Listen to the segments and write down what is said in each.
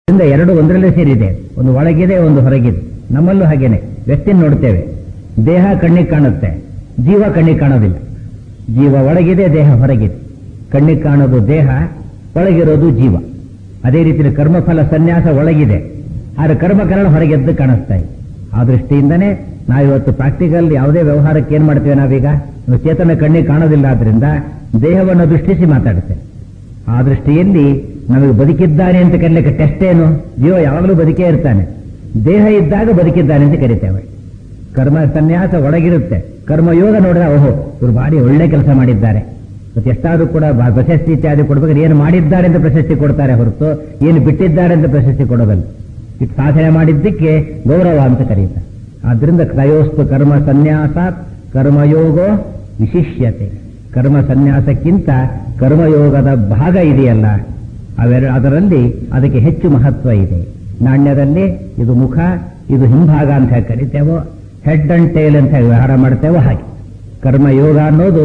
ಇದರಿಂದ ಎರಡು ಒಂದರಲ್ಲೇ ಸೇರಿದೆ ಒಂದು ಒಳಗಿದೆ ಒಂದು ಹೊರಗಿದೆ ನಮ್ಮಲ್ಲೂ ಹಾಗೇನೆ ವ್ಯಕ್ತಿನ ನೋಡ್ತೇವೆ ದೇಹ ಕಣ್ಣಿಗೆ ಕಾಣುತ್ತೆ ಜೀವ ಕಣ್ಣಿಗೆ ಕಾಣೋದಿಲ್ಲ ಜೀವ ಒಳಗಿದೆ ದೇಹ ಹೊರಗಿದೆ ಕಣ್ಣಿಗೆ ಕಾಣೋದು ದೇಹ ಒಳಗಿರೋದು ಜೀವ ಅದೇ ರೀತಿ ಕರ್ಮಫಲ ಸನ್ಯಾಸ ಒಳಗಿದೆ ಆದರೆ ಕರ್ಮಕರಣ ಹೊರಗೆದ್ದು ಕಾಣಿಸ್ತಾ ಇದೆ ಆ ದೃಷ್ಟಿಯಿಂದನೇ ನಾವಿವತ್ತು ಪ್ರಾಕ್ಟಿಕಲ್ ಯಾವುದೇ ವ್ಯವಹಾರಕ್ಕೆ ಏನ್ ಮಾಡ್ತೇವೆ ನಾವೀಗ ಒಂದು ಚೇತನ ಕಣ್ಣಿಗೆ ಕಾಣೋದಿಲ್ಲ ಆದ್ರಿಂದ ದೇಹವನ್ನು ದೃಷ್ಟಿಸಿ ಮಾತಾಡುತ್ತೆ ಆ ದೃಷ್ಟಿಯಲ್ಲಿ ನಮಗೆ ಬದುಕಿದ್ದಾನೆ ಅಂತ ಕರೀಲಿಕ್ಕೆ ಟೆಸ್ಟ್ ಏನು ಜೀವ ಯಾವಾಗಲೂ ಬದುಕೇ ಇರ್ತಾನೆ ದೇಹ ಇದ್ದಾಗ ಬದುಕಿದ್ದಾನೆ ಅಂತ ಕರಿತೇವೆ ಕರ್ಮ ಸನ್ಯಾಸ ಒಳಗಿರುತ್ತೆ ಕರ್ಮಯೋಗ ನೋಡಿದ್ರೆ ಓಹೋ ಇವರು ಭಾರಿ ಒಳ್ಳೆ ಕೆಲಸ ಮಾಡಿದ್ದಾರೆ ಮತ್ತೆ ಎಷ್ಟಾದ್ರೂ ಕೂಡ ಬ- ಪ್ರಶಸ್ತಿ ಇತ್ಯಾದಿ ಕೊಡ್ಬೇಕಾದ್ರೆ ಏನು ಮಾಡಿದ್ದಾರೆ ಅಂತ ಪ್ರಶಸ್ತಿ ಕೊಡ್ತಾರೆ ಹೊರತು ಏನು ಬಿಟ್ಟಿದ್ದಾರೆ ಅಂತ ಪ್ರಶಸ್ತಿ ಕೊಡೋದಲ್ಲ ಇದು ಸಾಧನೆ ಮಾಡಿದ್ದಕ್ಕೆ ಗೌರವ ಅಂತ ಕರೀತಾರೆ ಆದ್ರಿಂದ ಕ್ರಯೋಸ್ತು ಕರ್ಮ ಸನ್ಯಾಸಾತ್ ಕರ್ಮಯೋಗೋ ವಿಶಿಷ್ಯತೆ ಕರ್ಮ ಸನ್ಯಾಸಕ್ಕಿಂತ ಕರ್ಮಯೋಗದ ಭಾಗ ಇದೆಯಲ್ಲ ಅವೆರ ಅದರಲ್ಲಿ ಅದಕ್ಕೆ ಹೆಚ್ಚು ಮಹತ್ವ ಇದೆ ನಾಣ್ಯದಲ್ಲಿ ಇದು ಮುಖ ಇದು ಹಿಂಭಾಗ ಅಂತ ಹೇಗೆ ಕರಿತೇವೋ ಹೆಡ್ ಅಂಡ್ ಟೇಲ್ ಅಂತ ಹೇಗೆ ವ್ಯವಹಾರ ಮಾಡ್ತೇವೋ ಹಾಗೆ ಕರ್ಮಯೋಗ ಅನ್ನೋದು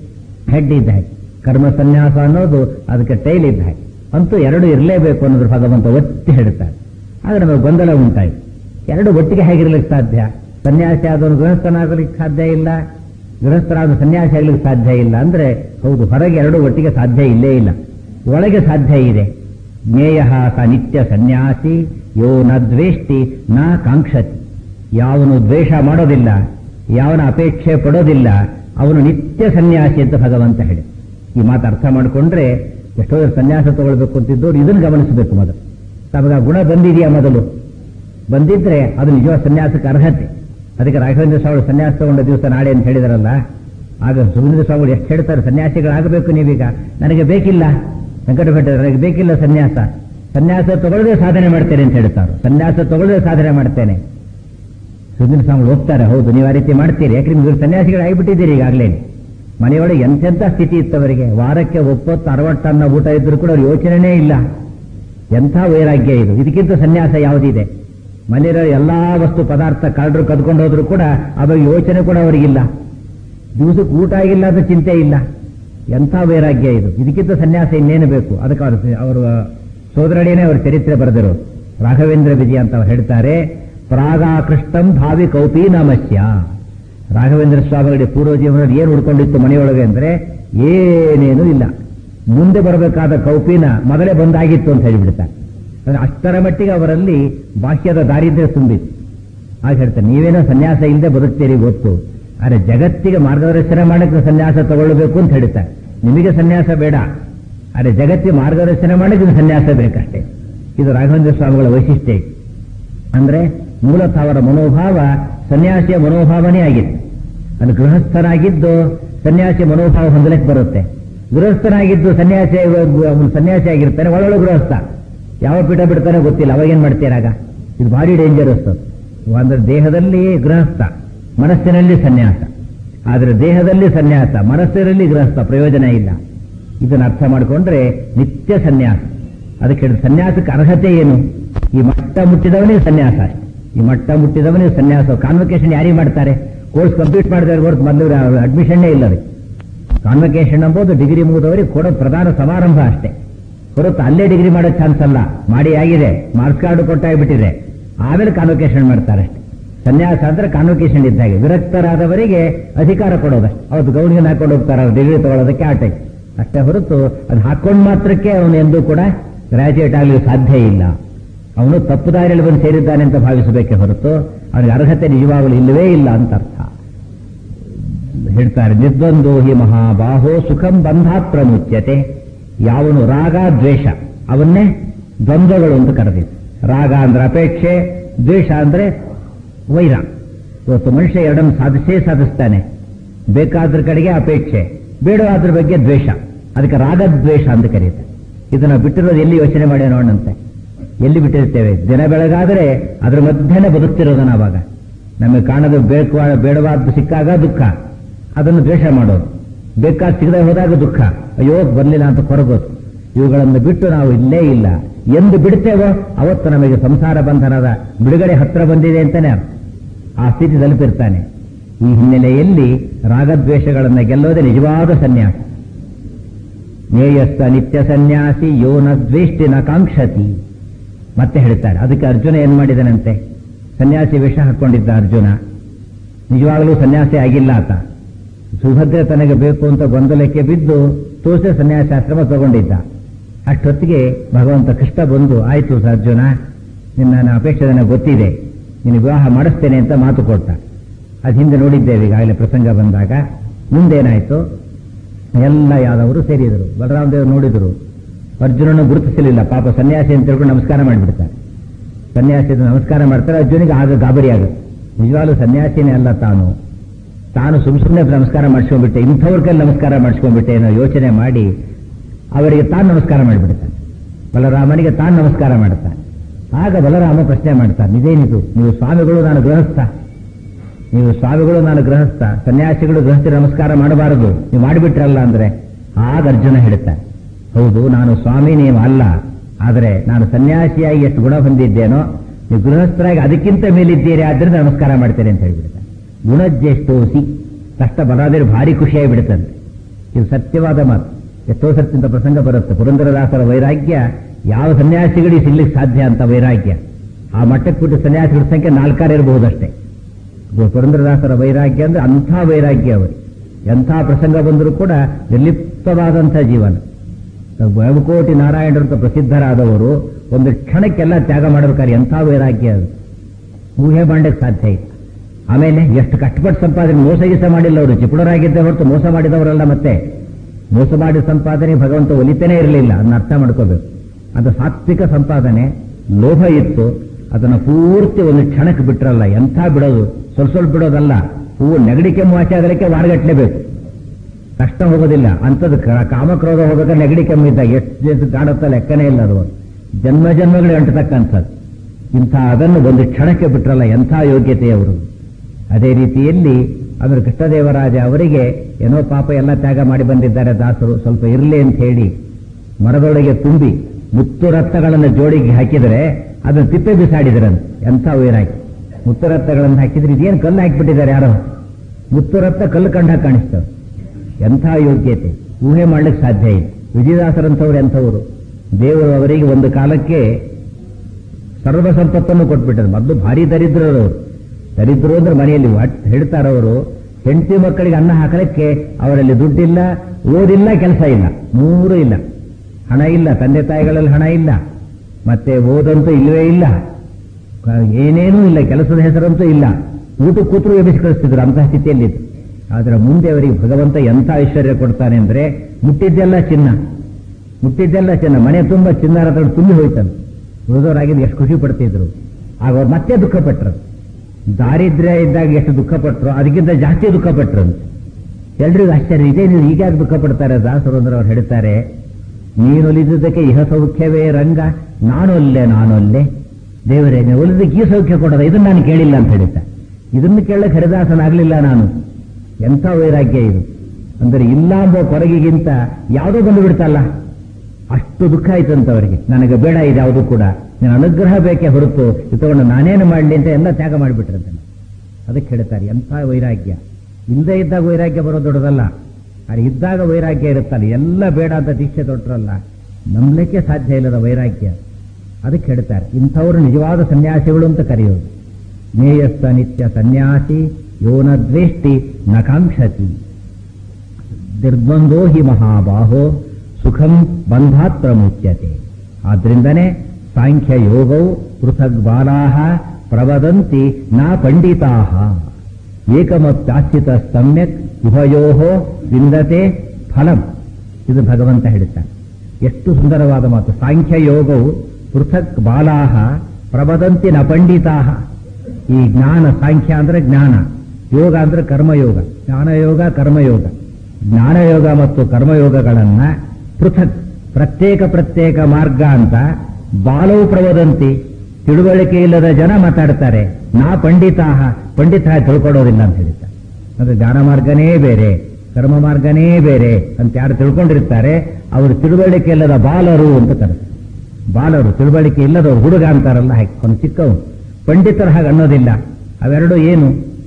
ಹೆಡ್ ಇದ್ದ ಹಾಗೆ ಕರ್ಮ ಸನ್ಯಾಸ ಅನ್ನೋದು ಅದಕ್ಕೆ ಟೈಲ್ ಇದ್ದ ಹಾಗೆ ಅಂತೂ ಎರಡು ಇರಲೇಬೇಕು ಅನ್ನೋದ್ರ ಭಗವಂತ ಒತ್ತಿ ಹೇಳ್ತಾರೆ ಆಗ ನಮಗೆ ಗೊಂದಲ ಉಂಟಾಯಿತು ಎರಡು ಒಟ್ಟಿಗೆ ಹೇಗಿರ್ಲಿಕ್ಕೆ ಸಾಧ್ಯ ಸನ್ಯಾಸಿ ಆದವನು ಗೃಹಸ್ಥನಾಗಲಿಕ್ಕೆ ಸಾಧ್ಯ ಇಲ್ಲ ಗೃಹಸ್ಥರಾದ ಸನ್ಯಾಸಿ ಆಗ್ಲಿಕ್ಕೆ ಸಾಧ್ಯ ಇಲ್ಲ ಅಂದ್ರೆ ಹೌದು ಹೊರಗೆ ಎರಡು ಒಟ್ಟಿಗೆ ಸಾಧ್ಯ ಇಲ್ಲೇ ಇಲ್ಲ ಒಳಗೆ ಸಾಧ್ಯ ಇದೆ ಜ್ಞೇಯ ಸ ನಿತ್ಯ ಸನ್ಯಾಸಿ ಯೋ ನ ದ್ವೇಷ್ಟಿ ನ ಕಾಂಕ್ಷತಿ ಯಾವನು ದ್ವೇಷ ಮಾಡೋದಿಲ್ಲ ಯಾವನ ಅಪೇಕ್ಷೆ ಪಡೋದಿಲ್ಲ ಅವನು ನಿತ್ಯ ಸನ್ಯಾಸಿ ಅಂತ ಭಗವಂತ ಹೇಳಿ ಈ ಮಾತು ಅರ್ಥ ಮಾಡಿಕೊಂಡ್ರೆ ಎಷ್ಟೋ ಜನ ಸನ್ಯಾಸ ತಗೊಳ್ಬೇಕು ಅಂತಿದ್ದವ್ರು ಇದನ್ನು ಗಮನಿಸಬೇಕು ಮೊದಲು ತಮಗೆ ಆ ಗುಣ ಬಂದಿದೆಯಾ ಮೊದಲು ಬಂದಿದ್ರೆ ಅದು ನಿಜವಾದ ಸನ್ಯಾಸಕ್ಕೆ ಅರ್ಹತೆ ಅದಕ್ಕೆ ರಾಘವೇಂದ್ರ ಸ್ವಾಮಿ ಸನ್ಯಾಸ ತಗೊಂಡ ದಿವಸ ನಾಳೆ ಅಂತ ಹೇಳಿದಾರಲ್ಲ ಆಗ ಸುರೇಂದ್ರ ಸ್ವಾಮಿಗಳು ಎಷ್ಟು ಹೇಳ್ತಾರೆ ಸನ್ಯಾಸಿಗಳಾಗಬೇಕು ನೀವೀಗ ನನಗೆ ಬೇಕಿಲ್ಲ ವೆಂಕಟಭಟ್ಟ ನನಗೆ ಬೇಕಿಲ್ಲ ಸನ್ಯಾಸ ಸನ್ಯಾಸ ತಗೊಳ್ಳದೆ ಸಾಧನೆ ಮಾಡ್ತೇನೆ ಅಂತ ಹೇಳ್ತಾರೆ ಸನ್ಯಾಸ ತಗೊಳ್ಳದೆ ಸಾಧನೆ ಮಾಡ್ತೇನೆ ಸುರೇಂದ್ರ ಸ್ವಾಮಿಗಳು ಹೋಗ್ತಾರೆ ಹೌದು ನೀವು ಆ ರೀತಿ ಮಾಡ್ತೀರಿ ಯಾಕೆ ನಿಮ್ಗೆ ಸನ್ಯಾಸಿಗಳು ಆಗಿಬಿಟ್ಟಿದ್ದೀರಿ ಈಗಾಗಲೇ ಮನೆಯೊಳಗೆ ಎಂತೆಂಥ ಸ್ಥಿತಿ ಇತ್ತವರಿಗೆ ವಾರಕ್ಕೆ ಒಪ್ಪತ್ತು ಅರವತ್ತನ್ನ ಊಟ ಇದ್ರೂ ಕೂಡ ಅವ್ರ ಯೋಚನೆನೇ ಇಲ್ಲ ಎಂಥ ವೈರಾಗ್ಯ ಇದು ಇದಕ್ಕಿಂತ ಸನ್ಯಾಸ ಯಾವುದಿದೆ ಮನೆಯಲ್ಲಿರೋ ಎಲ್ಲಾ ವಸ್ತು ಪದಾರ್ಥ ಕಳ್ಳರು ಕದ್ಕೊಂಡು ಹೋದ್ರು ಕೂಡ ಅವಾಗ ಯೋಚನೆ ಕೂಡ ಅವರಿಗಿಲ್ಲ ದಿವಸಕ್ಕೆ ಊಟ ಆಗಿಲ್ಲ ಅಂತ ಚಿಂತೆ ಇಲ್ಲ ಎಂಥ ವೈರಾಗ್ಯ ಇದು ಇದಕ್ಕಿಂತ ಸನ್ಯಾಸ ಇನ್ನೇನು ಬೇಕು ಅದಕ್ಕೆ ಅವರು ಅವರು ಸೋದರಡಿಯೇ ಅವರ ಚರಿತ್ರೆ ಬರೆದರು ರಾಘವೇಂದ್ರ ವಿಜಯ ಅಂತ ಅವ್ರು ಹೇಳ್ತಾರೆ ಪ್ರಾಗಾಕೃಷ್ಟಂ ಭಾವಿ ಕೌಪಿ ನಮಸ್ಯ ರಾಘವೇಂದ್ರ ಸ್ವಾಮಿಗಳಿಗೆ ಪೂರ್ವ ಜೀವನದಲ್ಲಿ ಏನು ಉಳ್ಕೊಂಡಿತ್ತು ಮನೆಯೊಳಗೆ ಅಂದ್ರೆ ಏನೇನೂ ಇಲ್ಲ ಮುಂದೆ ಬರಬೇಕಾದ ಕೌಪಿನ ಮೊದಲೇ ಬಂದಾಗಿತ್ತು ಅಂತ ಹೇಳಿಬಿಡ್ತಾರೆ ಅಂದ್ರೆ ಅಷ್ಟರ ಮಟ್ಟಿಗೆ ಅವರಲ್ಲಿ ಬಾಹ್ಯದ ದಾರಿದ್ರ್ಯ ತುಂಬಿತ್ತು ಆಗ ಹೇಳ್ತಾರೆ ನೀವೇನೋ ಸನ್ಯಾಸ ಇಲ್ಲದೆ ಬದುಕ್ತೀರಿ ಗೊತ್ತು ಆದರೆ ಜಗತ್ತಿಗೆ ಮಾರ್ಗದರ್ಶನ ಮಾಡಕ್ಕೆ ಸನ್ಯಾಸ ತಗೊಳ್ಬೇಕು ಅಂತ ಹೇಳ್ತಾರೆ ನಿಮಗೆ ಸನ್ಯಾಸ ಬೇಡ ಆದರೆ ಜಗತ್ತಿಗೆ ಮಾರ್ಗದರ್ಶನ ಮಾಡಕ್ಕೆ ಇದು ಸನ್ಯಾಸ ಬೇಕಷ್ಟೇ ಇದು ರಾಘವೇಂದ್ರ ಸ್ವಾಮಿಗಳ ವೈಶಿಷ್ಟ್ಯ ಇದು. ಅಂದ್ರೆ ಮೂಲತಃ ಅವರ ಮನೋಭಾವ ಸನ್ಯಾಸಿಯ ಮನೋಭಾವನೇ ಆಗಿದೆ ಅದು ಗೃಹಸ್ಥನಾಗಿದ್ದು ಸನ್ಯಾಸಿ ಮನೋಭಾವ ಹೊಂದಲಿಕ್ಕೆ ಬರುತ್ತೆ ಗೃಹಸ್ಥನಾಗಿದ್ದು ಸನ್ಯಾಸಿ ಅವನು ಸನ್ಯಾಸಿ ಆಗಿರ್ತಾನೆ ಒಳೊಳ ಗೃಹಸ್ಥ ಯಾವ ಪೀಠ ಬಿಡ್ತಾನೆ ಗೊತ್ತಿಲ್ಲ ಅವಾಗೇನ್ ಮಾಡ್ತೀರಾಗ ಇದು ಭಾರಿ ಡೇಂಜರಸ್ ಅಂದ್ರೆ ದೇಹದಲ್ಲಿ ಗೃಹಸ್ಥ ಮನಸ್ಸಿನಲ್ಲಿ ಸನ್ಯಾಸ ಆದ್ರೆ ದೇಹದಲ್ಲಿ ಸನ್ಯಾಸ ಮನಸ್ಸಿನಲ್ಲಿ ಗೃಹಸ್ಥ ಪ್ರಯೋಜನ ಇಲ್ಲ ಇದನ್ನು ಅರ್ಥ ಮಾಡಿಕೊಂಡ್ರೆ ನಿತ್ಯ ಸನ್ಯಾಸ ಅದಕ್ಕೆ ಹೇಳಿದ ಸನ್ಯಾಸಕ್ಕೆ ಅರ್ಹತೆ ಏನು ಈ ಮಟ್ಟ ಮುಟ್ಟಿದವನಿಗೆ ಸನ್ಯಾಸ ಅಷ್ಟೆ ಈ ಮಟ್ಟ ಮುಟ್ಟಿದವನಿಗೆ ಸನ್ಯಾಸ ಕಾನ್ವಕೇಶನ್ ಯಾರಿಗೆ ಮಾಡ್ತಾರೆ ಕೋರ್ಸ್ ಕಂಪ್ಲೀಟ್ ಮಾಡಿದವ್ರಿಗೆ ಹೊರತು ಮೊದಲು ಅಡ್ಮಿಷನ್ನೇ ಇಲ್ಲ ಅದಕ್ಕೆ ಕಾನ್ವಕೇಶನ್ ಎಂಬುದು ಡಿಗ್ರಿ ಮುಗಿದವರಿಗೆ ಕೊಡೋ ಪ್ರಧಾನ ಸಮಾರಂಭ ಅಷ್ಟೇ ಹೊರತು ಅಲ್ಲೇ ಡಿಗ್ರಿ ಮಾಡೋ ಚಾನ್ಸ್ ಅಲ್ಲ ಮಾಡಿ ಆಗಿದೆ ಮಾರ್ಕ್ಸ್ ಕಾರ್ಡ್ ಕೊಟ್ಟಾಗ್ಬಿಟ್ಟಿದೆ ಆಮೇಲೆ ಕಾನ್ವಕೇಶನ್ ಮಾಡ್ತಾರೆ ಅಷ್ಟೇ ಸನ್ಯಾಸ ಅಂದ್ರೆ ಕಾನ್ವಕೇಶನ್ ಇದ್ದಾಗೆ ವಿರಕ್ತರಾದವರಿಗೆ ಅಧಿಕಾರ ಕೊಡೋದಷ್ಟೇ ಅವತ್ತು ಗೌನಿಗೆ ಹಾಕೊಂಡು ಹೋಗ್ತಾರೆ ಡಿಗ್ರಿ ತಗೊಳ್ಳೋದಕ್ಕೆ ಆ ಟೈಪ್ ಅಷ್ಟೇ ಹೊರತು ಅದು ಹಾಕೊಂಡು ಮಾತ್ರಕ್ಕೆ ಅವನು ಎಂದೂ ಕೂಡ ಗ್ರಾಜುಯೇಟ್ ಆಗಲಿಕ್ಕೆ ಸಾಧ್ಯ ಇಲ್ಲ ಅವನು ತಪ್ಪು ದಾರಿಯಲ್ಲಿ ಬಂದು ಸೇರಿದ್ದಾನೆ ಅಂತ ಭಾವಿಸಬೇಕೆ ಹೊರತು ಅವನಿಗೆ ಅರ್ಹತೆ ನಿಜವಾಗಲೂ ಇಲ್ಲವೇ ಇಲ್ಲ ಅಂತ ಅರ್ಥ ಹೇಳ್ತಾರೆ ನಿರ್ದ್ವಂದ್ವೋ ಹಿ ಮಹಾಬಾಹೋ ಸುಖಂ ಬಂಧಾತ್ ಪ್ರಮುಚ್ಯತೆ ಯಾವನು ರಾಗ ದ್ವೇಷ ಅವನ್ನೇ ದ್ವಂದ್ವಗಳು ಅಂತ ಕರೆದಿದೆ ರಾಗ ಅಂದ್ರೆ ಅಪೇಕ್ಷೆ ದ್ವೇಷ ಅಂದ್ರೆ ವೈರ ಇವತ್ತು ಮನುಷ್ಯ ಎರಡನ್ನು ಸಾಧಿಸೇ ಸಾಧಿಸ್ತಾನೆ ಬೇಕಾದ್ರ ಕಡೆಗೆ ಅಪೇಕ್ಷೆ ಬೇಡವಾದ್ರ ಬಗ್ಗೆ ದ್ವೇಷ ಅದಕ್ಕೆ ರಾಗದ್ವೇಷ ಅಂತ ಕರೀತಾರೆ ಇದನ್ನ ಬಿಟ್ಟಿರೋದು ಎಲ್ಲಿ ಯೋಚನೆ ಮಾಡಿ ನೋಡಂತೆ ಎಲ್ಲಿ ಬಿಟ್ಟಿರ್ತೇವೆ ದಿನ ಬೆಳಗಾದರೆ ಅದ್ರ ಮಧ್ಯೆನೇ ಬದುಕ್ತಿರೋದು ನಾವಾಗ ನಮಗೆ ಕಾಣದು ಬೇಕು ಬೇಡವಾದ್ದು ಸಿಕ್ಕಾಗ ದುಃಖ ಅದನ್ನು ದ್ವೇಷ ಮಾಡೋದು ಬೇಕಾದ ಸಿಗದೆ ಹೋದಾಗ ದುಃಖ ಅಯ್ಯೋ ಬರ್ಲಿಲ್ಲ ಅಂತ ಕೊರಗೋದು ಇವುಗಳನ್ನು ಬಿಟ್ಟು ನಾವು ಇಲ್ಲೇ ಇಲ್ಲ ಎಂದು ಬಿಡ್ತೇವೋ ಅವತ್ತು ನಮಗೆ ಸಂಸಾರ ಬಂಧನದ ಬಿಡುಗಡೆ ಹತ್ರ ಬಂದಿದೆ ಅಂತಾನೆ ಅರ್ಥ. ಆ ಸ್ಥಿತಿ ತಲುಪಿರ್ತಾನೆ ಈ ಹಿನ್ನೆಲೆಯಲ್ಲಿ ರಾಗದ್ವೇಷಗಳನ್ನು ಗೆಲ್ಲೋದೇ ನಿಜವಾದ ಸನ್ಯಾಸ ನೇಯಸ್ಥ ನಿತ್ಯ ಸನ್ಯಾಸಿ ಯೋ ನ ದ್ವೇಷ್ಟಿ ನ ಕಾಂಕ್ಷತಿ ಮತ್ತೆ ಹೇಳ್ತಾರೆ ಅದಕ್ಕೆ ಅರ್ಜುನ ಏನ್ ಮಾಡಿದನಂತೆ ಸನ್ಯಾಸಿ ವೇಷ ಹಾಕೊಂಡಿದ್ದ ಅರ್ಜುನ ನಿಜವಾಗಲೂ ಸನ್ಯಾಸಿ ಆಗಿಲ್ಲ ಆತ ಸುಭದ್ರೆ ತನಗೆ ಬೇಕು ಅಂತ ಗೊಂದಲಕ್ಕೆ ಬಿದ್ದು ತೋಸೆ ಸನ್ಯಾಸಾಶ್ರಮ ತಗೊಂಡಿದ್ದ ಅಷ್ಟೊತ್ತಿಗೆ ಭಗವಂತ ಕೃಷ್ಣ ಬಂದು ಆಯ್ತು ಅರ್ಜುನ ನಿನ್ನ ನನ್ನ ಅಪೇಕ್ಷೆ ನನಗೆ ಗೊತ್ತಿದೆ ನೀನು ವಿವಾಹ ಮಾಡಿಸ್ತೇನೆ ಅಂತ ಮಾತು ಕೊಟ್ಟ ಅದು ಹಿಂದೆ ನೋಡಿದ್ದೇವೆ ಈಗಾಗಲೇ ಪ್ರಸಂಗ ಬಂದಾಗ ಮುಂದೇನಾಯ್ತು ಎಲ್ಲ ಯಾದವರು ಸೇರಿದರು ಬಲರಾಮದೇವರು ನೋಡಿದರು ಅರ್ಜುನನ್ನು ಗುರುತಿಸಲಿಲ್ಲ ಪಾಪ ಸನ್ಯಾಸಿ ಅಂತ ಹೇಳ್ಕೊಂಡು ನಮಸ್ಕಾರ ಮಾಡಿಬಿಡ್ತಾರೆ ಸನ್ಯಾಸಿ ಅಂತ ನಮಸ್ಕಾರ ಮಾಡ್ತಾರೆ ಅರ್ಜುನಿಗೆ ಆಗ ಗಾಬರಿ ಆಗುತ್ತೆ ನಿಜವಾಗ್ಲೂ ಸನ್ಯಾಸಿನೇ ಅಲ್ಲ ತಾನು ತಾನು ಸುಮ್ ಸುಮ್ಮನೆ ನಮಸ್ಕಾರ ಮಾಡಿಸ್ಕೊಂಡ್ಬಿಟ್ಟೆ ಇಂಥವ್ರ ಕೈಲಿ ನಮಸ್ಕಾರ ಮಾಡಿಸ್ಕೊಂಡ್ಬಿಟ್ಟೆ ಅನ್ನೋ ಯೋಚನೆ ಮಾಡಿ ಅವರಿಗೆ ತಾನು ನಮಸ್ಕಾರ ಮಾಡಿಬಿಡ್ತಾನೆ ಬಲರಾಮನಿಗೆ ತಾನು ನಮಸ್ಕಾರ ಮಾಡ್ತಾನೆ ಆಗ ಬಲರಾಮ ಪ್ರಶ್ನೆ ಮಾಡ್ತಾನೆ ಇದೇನಿದು ನೀವು ಸ್ವಾಮಿಗಳು ನಾನು ಗೃಹಸ್ಥ ನೀವು ಸ್ವಾಮಿಗಳು ನಾನು ಗೃಹಸ್ಥ ಸನ್ಯಾಸಿಗಳು ಗೃಹಸ್ಥಿ ನಮಸ್ಕಾರ ಮಾಡಬಾರದು ನೀವು ಮಾಡಿಬಿಟ್ರಲ್ಲ ಅಂದ್ರೆ ಆಗ ಅರ್ಜುನ ಹೇಳುತ್ತಾರೆ ಹೌದು ನಾನು ಸ್ವಾಮಿ ನೀವು ಅಲ್ಲ ಆದರೆ ನಾನು ಸನ್ಯಾಸಿಯಾಗಿ ಎಷ್ಟು ಗುಣ ಹೊಂದಿದ್ದೇನೋ ನೀವು ಗೃಹಸ್ಥರಾಗಿ ಅದಕ್ಕಿಂತ ಮೇಲಿದ್ದೀರಿ ಆದ್ರಿಂದ ನಮಸ್ಕಾರ ಮಾಡ್ತೇನೆ ಅಂತ ಹೇಳ್ಬಿಡ್ತಾರೆ ಗುಣಜ್ಯೇಷ್ಠೋಸಿ ಕಷ್ಟ ಬರಾದ್ರೆ ಭಾರಿ ಖುಷಿಯಾಗಿ ಬಿಡುತ್ತಂತೆ ಇದು ಸತ್ಯವಾದ ಮಾತು ಎಷ್ಟೋ ಸರ್ತಿಂತ ಪ್ರಸಂಗ ಬರುತ್ತೆ ಪುರಂದರದಾಸರ ವೈರಾಗ್ಯ ಯಾವ ಸನ್ಯಾಸಿಗಳಿಗೆ ಸಿಗ್ಲಿಕ್ಕೆ ಸಾಧ್ಯ ಅಂತ ವೈರಾಗ್ಯ ಆ ಮಟ್ಟಕ್ಕೆ ಬಿಟ್ಟು ಸನ್ಯಾಸಿಗಳ ಸಂಖ್ಯೆ ನಾಲ್ಕಾರು ಇರಬಹುದಷ್ಟೇ ಪುರಂದರದಾಸರ ವೈರಾಗ್ಯ ಅಂದ್ರೆ ಅಂಥ ವೈರಾಗ್ಯ ಅವರು ಎಂಥ ಪ್ರಸಂಗ ಬಂದರೂ ಕೂಡ ನಿರ್ಲಿಪ್ತವಾದಂಥ ಜೀವನ ವೈವಕೋಟಿ ನಾರಾಯಣರಂತ ಪ್ರಸಿದ್ಧರಾದವರು ಒಂದು ಕ್ಷಣಕ್ಕೆಲ್ಲ ತ್ಯಾಗ ಮಾಡಬೇಕಾದ್ರೆ ಎಂಥ ವೈರಾಗ್ಯ ಅದು ಊಹೆ ಮಾಡಕ್ಕೆ ಸಾಧ್ಯ ಇಲ್ಲ ಆಮೇಲೆ ಎಷ್ಟು ಕಷ್ಟಪಟ್ಟು ಸಂಪಾದನೆ ಮೋಸ ಗೀಸ ಮಾಡಿಲ್ಲ ಅವರು ಚಿಪುಣರಾಗಿದ್ದೇ ಹೊರತು ಮೋಸ ಮಾಡಿದವರಲ್ಲ ಮತ್ತೆ ಮೋಸ ಮಾಡಿದ ಸಂಪಾದನೆ ಭಗವಂತ ಒಲಿತನೇ ಇರಲಿಲ್ಲ ಅದನ್ನ ಅರ್ಥ ಮಾಡ್ಕೋಬೇಕು ಅದು ಸಾತ್ವಿಕ ಸಂಪಾದನೆ ಲೋಭ ಇತ್ತು ಅದನ್ನು ಪೂರ್ತಿ ಒಂದು ಕ್ಷಣಕ್ಕೆ ಬಿಟ್ರಲ್ಲ ಎಂಥ ಬಿಡೋದು ಸ್ವಲ್ಪ ಸ್ವಲ್ಪ ಬಿಡೋದಲ್ಲ ಹೂವು ನೆಗಡಿ ಕೆಮ್ಮು ಆಚೆ ಆಗಲಿಕ್ಕೆ ವಾರಗಟ್ಲೇಬೇಕು ಕಷ್ಟ ಹೋಗೋದಿಲ್ಲ ಅಂಥದ್ದು ಕ- ಕಾಮಕ್ರೋಧ ಹೋಗೋಕೆ ನೆಗಡಿ ಕೆಮ್ಮು ಇದ್ದಾಗ ಎಷ್ಟು ದಿವಸ ಕಾಣುತ್ತಾ ಲೆಕ್ಕನೇ ಇಲ್ಲ ಅದು ಜನ್ಮ ಜನ್ಮಗಳು ಅಂಟತಕ್ಕಂಥದ್ದು ಇಂಥ ಅದನ್ನು ಒಂದು ಕ್ಷಣಕ್ಕೆ ಬಿಟ್ರಲ್ಲ ಎಂಥ ಯೋಗ್ಯತೆ ಅವರು ಅದೇ ರೀತಿಯಲ್ಲಿ ಅಂದ್ರೆ ಕೃಷ್ಣದೇವರಾಜ ಅವರಿಗೆ ಏನೋ ಪಾಪ ಎಲ್ಲ ತ್ಯಾಗ ಮಾಡಿ ಬಂದಿದ್ದಾರೆ ದಾಸರು ಸ್ವಲ್ಪ ಇರಲಿ ಅಂತ ಹೇಳಿ ಮರದೊಳಗೆ ತುಂಬಿ ಮುತ್ತು ರತ್ನಗಳನ್ನು ಜೋಡಿಗೆ ಹಾಕಿದರೆ ಅದನ್ನು ತಿಪ್ಪೆ ಬಿಸಾಡಿದ್ರಂತೆ ಎಂಥ ವೈರಾಗಿ ಮುತ್ತು ರತ್ನಗಳನ್ನು ಹಾಕಿದ್ರೆ ಇದೇನು ಕಲ್ಲು ಹಾಕಿಬಿಟ್ಟಿದ್ದಾರೆ ಯಾರೋ ಮುತ್ತು ರತ್ನ ಕಲ್ಲು ಕಂಡ ಕಾಣಿಸ್ತವೆ ಎಂಥ ಯೋಗ್ಯತೆ ಊಹೆ ಮಾಡ್ಲಿಕ್ಕೆ ಸಾಧ್ಯ ಇಲ್ಲ ವಿಜಯದಾಸರಂಥವ್ರು ಎಂಥವರು ದೇವರು ಅವರಿಗೆ ಒಂದು ಕಾಲಕ್ಕೆ ಸರ್ವ ಸಂಪತ್ತನ್ನು ಕೊಟ್ಬಿಟ್ಟರು ಮೊದಲು ಭಾರಿ ದರಿದ್ರರವರು ದರಿದ್ರು ಅಂದ್ರೆ ಮನೆಯಲ್ಲಿ ಒಟ್- ಹೇಳ್ತಾರವರು ಹೆಂಡತಿ ಮಕ್ಕಳಿಗೆ ಅನ್ನ ಹಾಕಲಿಕ್ಕೆ ಅವರಲ್ಲಿ ದುಡ್ಡಿಲ್ಲ ಓದಿಲ್ಲ ಕೆಲಸ ಇಲ್ಲ ಮೂರು ಇಲ್ಲ ಹಣ ಇಲ್ಲ ತಂದೆ ತಾಯಿಗಳಲ್ಲಿ ಹಣ ಇಲ್ಲ ಮತ್ತೆ ಓದಂತೂ ಇಲ್ಲವೇ ಇಲ್ಲ ಕ- ಏನೇನೂ ಇಲ್ಲ ಕೆಲಸದ ಹೆಸರಂತೂ ಇಲ್ಲ ಊಟ ಕೂತರು ಎಬ್ಬಿಸಿ ಕಳಿಸ್ತಿದ್ರು ಅಂತಹ ಸ್ಥಿತಿಯಲ್ಲಿತ್ತು ಆದರೆ ಮುಂದೆ ಅವರಿಗೆ ಭಗವಂತ ಎಂಥ ಐಶ್ವರ್ಯ ಕೊಡ್ತಾನೆ ಅಂದ್ರೆ ಮುಟ್ಟಿದ್ದೆಲ್ಲ ಚಿನ್ನ ಮುಟ್ಟಿದ್ದೆಲ್ಲ ಚಿನ್ನ ಮನೆ ತುಂಬ ಚಿನ್ನಾರ ತಗೊಂಡು ತುಂಬಿ ಹೋಯ್ತಾನೆ ಉಳಿದವರಾಗಿದ್ದು ಎಷ್ಟು ಖುಷಿ ಪಡ್ತಿದ್ರು ಆಗ ಅವ್ರು ಮತ್ತೆ ದುಃಖ ಪಟ್ರು ದಾರಿದ್ರ್ಯ ಇದ್ದಾಗ ಎಷ್ಟು ದುಃಖ ಪಟ್ರು ಅದಕ್ಕಿಂತ ಜಾಸ್ತಿ ದುಃಖ ಪಟ್ರು ಎಲ್ರಿಗೂ ಆಶ್ಚರ್ಯ ಇದೆ ನೀವು ಹೀಗಾಗಿ ದುಃಖ ಪಡ್ತಾರೆ ದಾಸರು ಅಂದ್ರೆ ಅವ್ರು ಹೇಳ್ತಾರೆ ನೀನೊಲಿದುದಕ್ಕೆ ಇಹ ಸೌಖ್ಯವೇ ರಂಗ ನಾನೊಲ್ಲೆ ನಾನೊಲ್ಲೆ ದೇವರೇ ನೀವು ಒಲಿದಕ್ಕೆ ಈ ಸೌಖ್ಯ ಕೊಡೋದ ಇದನ್ನ ನಾನು ಕೇಳಿಲ್ಲ ಅಂತ ಹೇಳ್ತಾ ಇದನ್ನು ಕೇಳಕ್ಕೆ ಹರಿದಾಸನಾಗಲಿಲ್ಲ ನಾನು ಎಂಥ ವೈರಾಗ್ಯ ಇದು ಅಂದರೆ ಇಲ್ಲ ಎಂಬ ಕೊರಗಿಗಿಂತ ಯಾವುದೋ ಬಂದು ಬಿಡ್ತಲ್ಲ ಅಷ್ಟು ದುಃಖ ಆಯ್ತಂತ ಅವರಿಗೆ ನನಗೆ ಬೇಡ ಇದು ಯಾವುದು ಕೂಡ ನನ್ನ ಅನುಗ್ರಹ ಬೇಕೇ ಹೊರತು ಇದು ತಗೊಂಡು ನಾನೇನು ಮಾಡಲಿ ಅಂತ ಎಲ್ಲ ತ್ಯಾಗ ಮಾಡಿಬಿಟ್ರಂತೆ ಅದಕ್ಕೆ ಹೇಳ್ತಾರೆ ಎಂಥ ವೈರಾಗ್ಯ ಇಲ್ಲದೆ ಇದ್ದಾಗ ವೈರಾಗ್ಯ ಬರೋದು ದೊಡ್ಡದಲ್ಲ ಆದರೆ ಇದ್ದಾಗ ವೈರಾಗ್ಯ ಇರುತ್ತಲ್ಲ ಎಲ್ಲ ಬೇಡ ಅಂತ ದೀಕ್ಷೆ ತೊಟ್ಟರಲ್ಲ ನಂಬಲಿಕ್ಕೆ ಸಾಧ್ಯ ಇಲ್ಲದ ವೈರಾಗ್ಯ ಅದಕ್ಕೆ ಹೇಳ್ತಾರೆ ಇಂಥವರು ನಿಜವಾದ ಸನ್ಯಾಸಿಗಳು ಅಂತ ಕರೆಯೋದು ಜ್ಞೇಯಸ್ಥ ನಿತ್ಯ ಸನ್ಯಾಸಿ ಯೋನ ದ್ವೇಷ್ಟಿ ನಕಾಂಕ್ಷತಿ ನಿರ್ದ್ವಂದ್ವೋ ಹಿ ಮಹಾಬಾಹೋ ಸುಖಂ ಬಂಧಾತ್ ಪ್ರಮುಚ್ಯತೆ ಆದ್ರಿಂದನೇ ಸಾಂಖ್ಯ ಯೋಗವು ಪೃಥಗ್ ಬಾಲಾಹ ಪ್ರವದಂತಿ ನಾ ಪಂಡಿತಾಹ ಏಕಮಪ್ಯಾಸ್ಥಿತ ಸಮ್ಯಕ್ ಉಭಯೋ ವಿಂದತೆ ಫಲಂ ಇದು ಭಗವಂತ ಹೇಳುತ್ತಾನೆ ಎಷ್ಟು ಸುಂದರವಾದ ಮಾತು ಸಾಂಖ್ಯ ಯೋಗವು ಪೃಥಕ್ ಬಾಲಾಹ ಪ್ರವದಂತಿ ನ ಪಂಡಿತಾಹ ಈ ಜ್ಞಾನ ಸಾಂಖ್ಯ ಅಂದ್ರೆ ಜ್ಞಾನ ಯೋಗ ಅಂದ್ರೆ ಕರ್ಮಯೋಗ ಜ್ಞಾನಯೋಗ ಕರ್ಮಯೋಗ ಜ್ಞಾನಯೋಗ ಮತ್ತು ಕರ್ಮಯೋಗಗಳನ್ನ ಪೃಥಕ್ ಪ್ರತ್ಯೇಕ ಪ್ರತ್ಯೇಕ ಮಾರ್ಗ ಅಂತ ಬಾಲವು ಪ್ರವದಂತಿ ತಿಳುವಳಿಕೆ ಇಲ್ಲದ ಜನ ಮಾತಾಡ್ತಾರೆ ನಾ ಪಂಡಿತಾಹ ಪಂಡಿತ ತಿಳ್ಕೊಡೋದಿಲ್ಲ ಅಂತ ಹೇಳ್ತಾರೆ ಅಂದ್ರೆ ಜ್ಞಾನ ಮಾರ್ಗನೇ ಬೇರೆ ಕರ್ಮ ಮಾರ್ಗನೇ ಬೇರೆ ಅಂತ ಯಾರು ತಿಳ್ಕೊಂಡಿರ್ತಾರೆ ಅವರು ತಿಳುವಳಿಕೆ ಇಲ್ಲದ ಬಾಲರು ಅಂತ ಕರೆತಾರೆ ಬಾಲರು ತಿಳುವಳಿಕೆ ಇಲ್ಲದವರು ಹುಡುಗ ಅಂತಾರಲ್ಲ ಹಾಗೆ ಒಂದು ಚಿಕ್ಕವು ಪಂಡಿತರ ಹಾಗೆ ಅನ್ನೋದಿಲ್ಲ ಅವೆರಡು ಏನು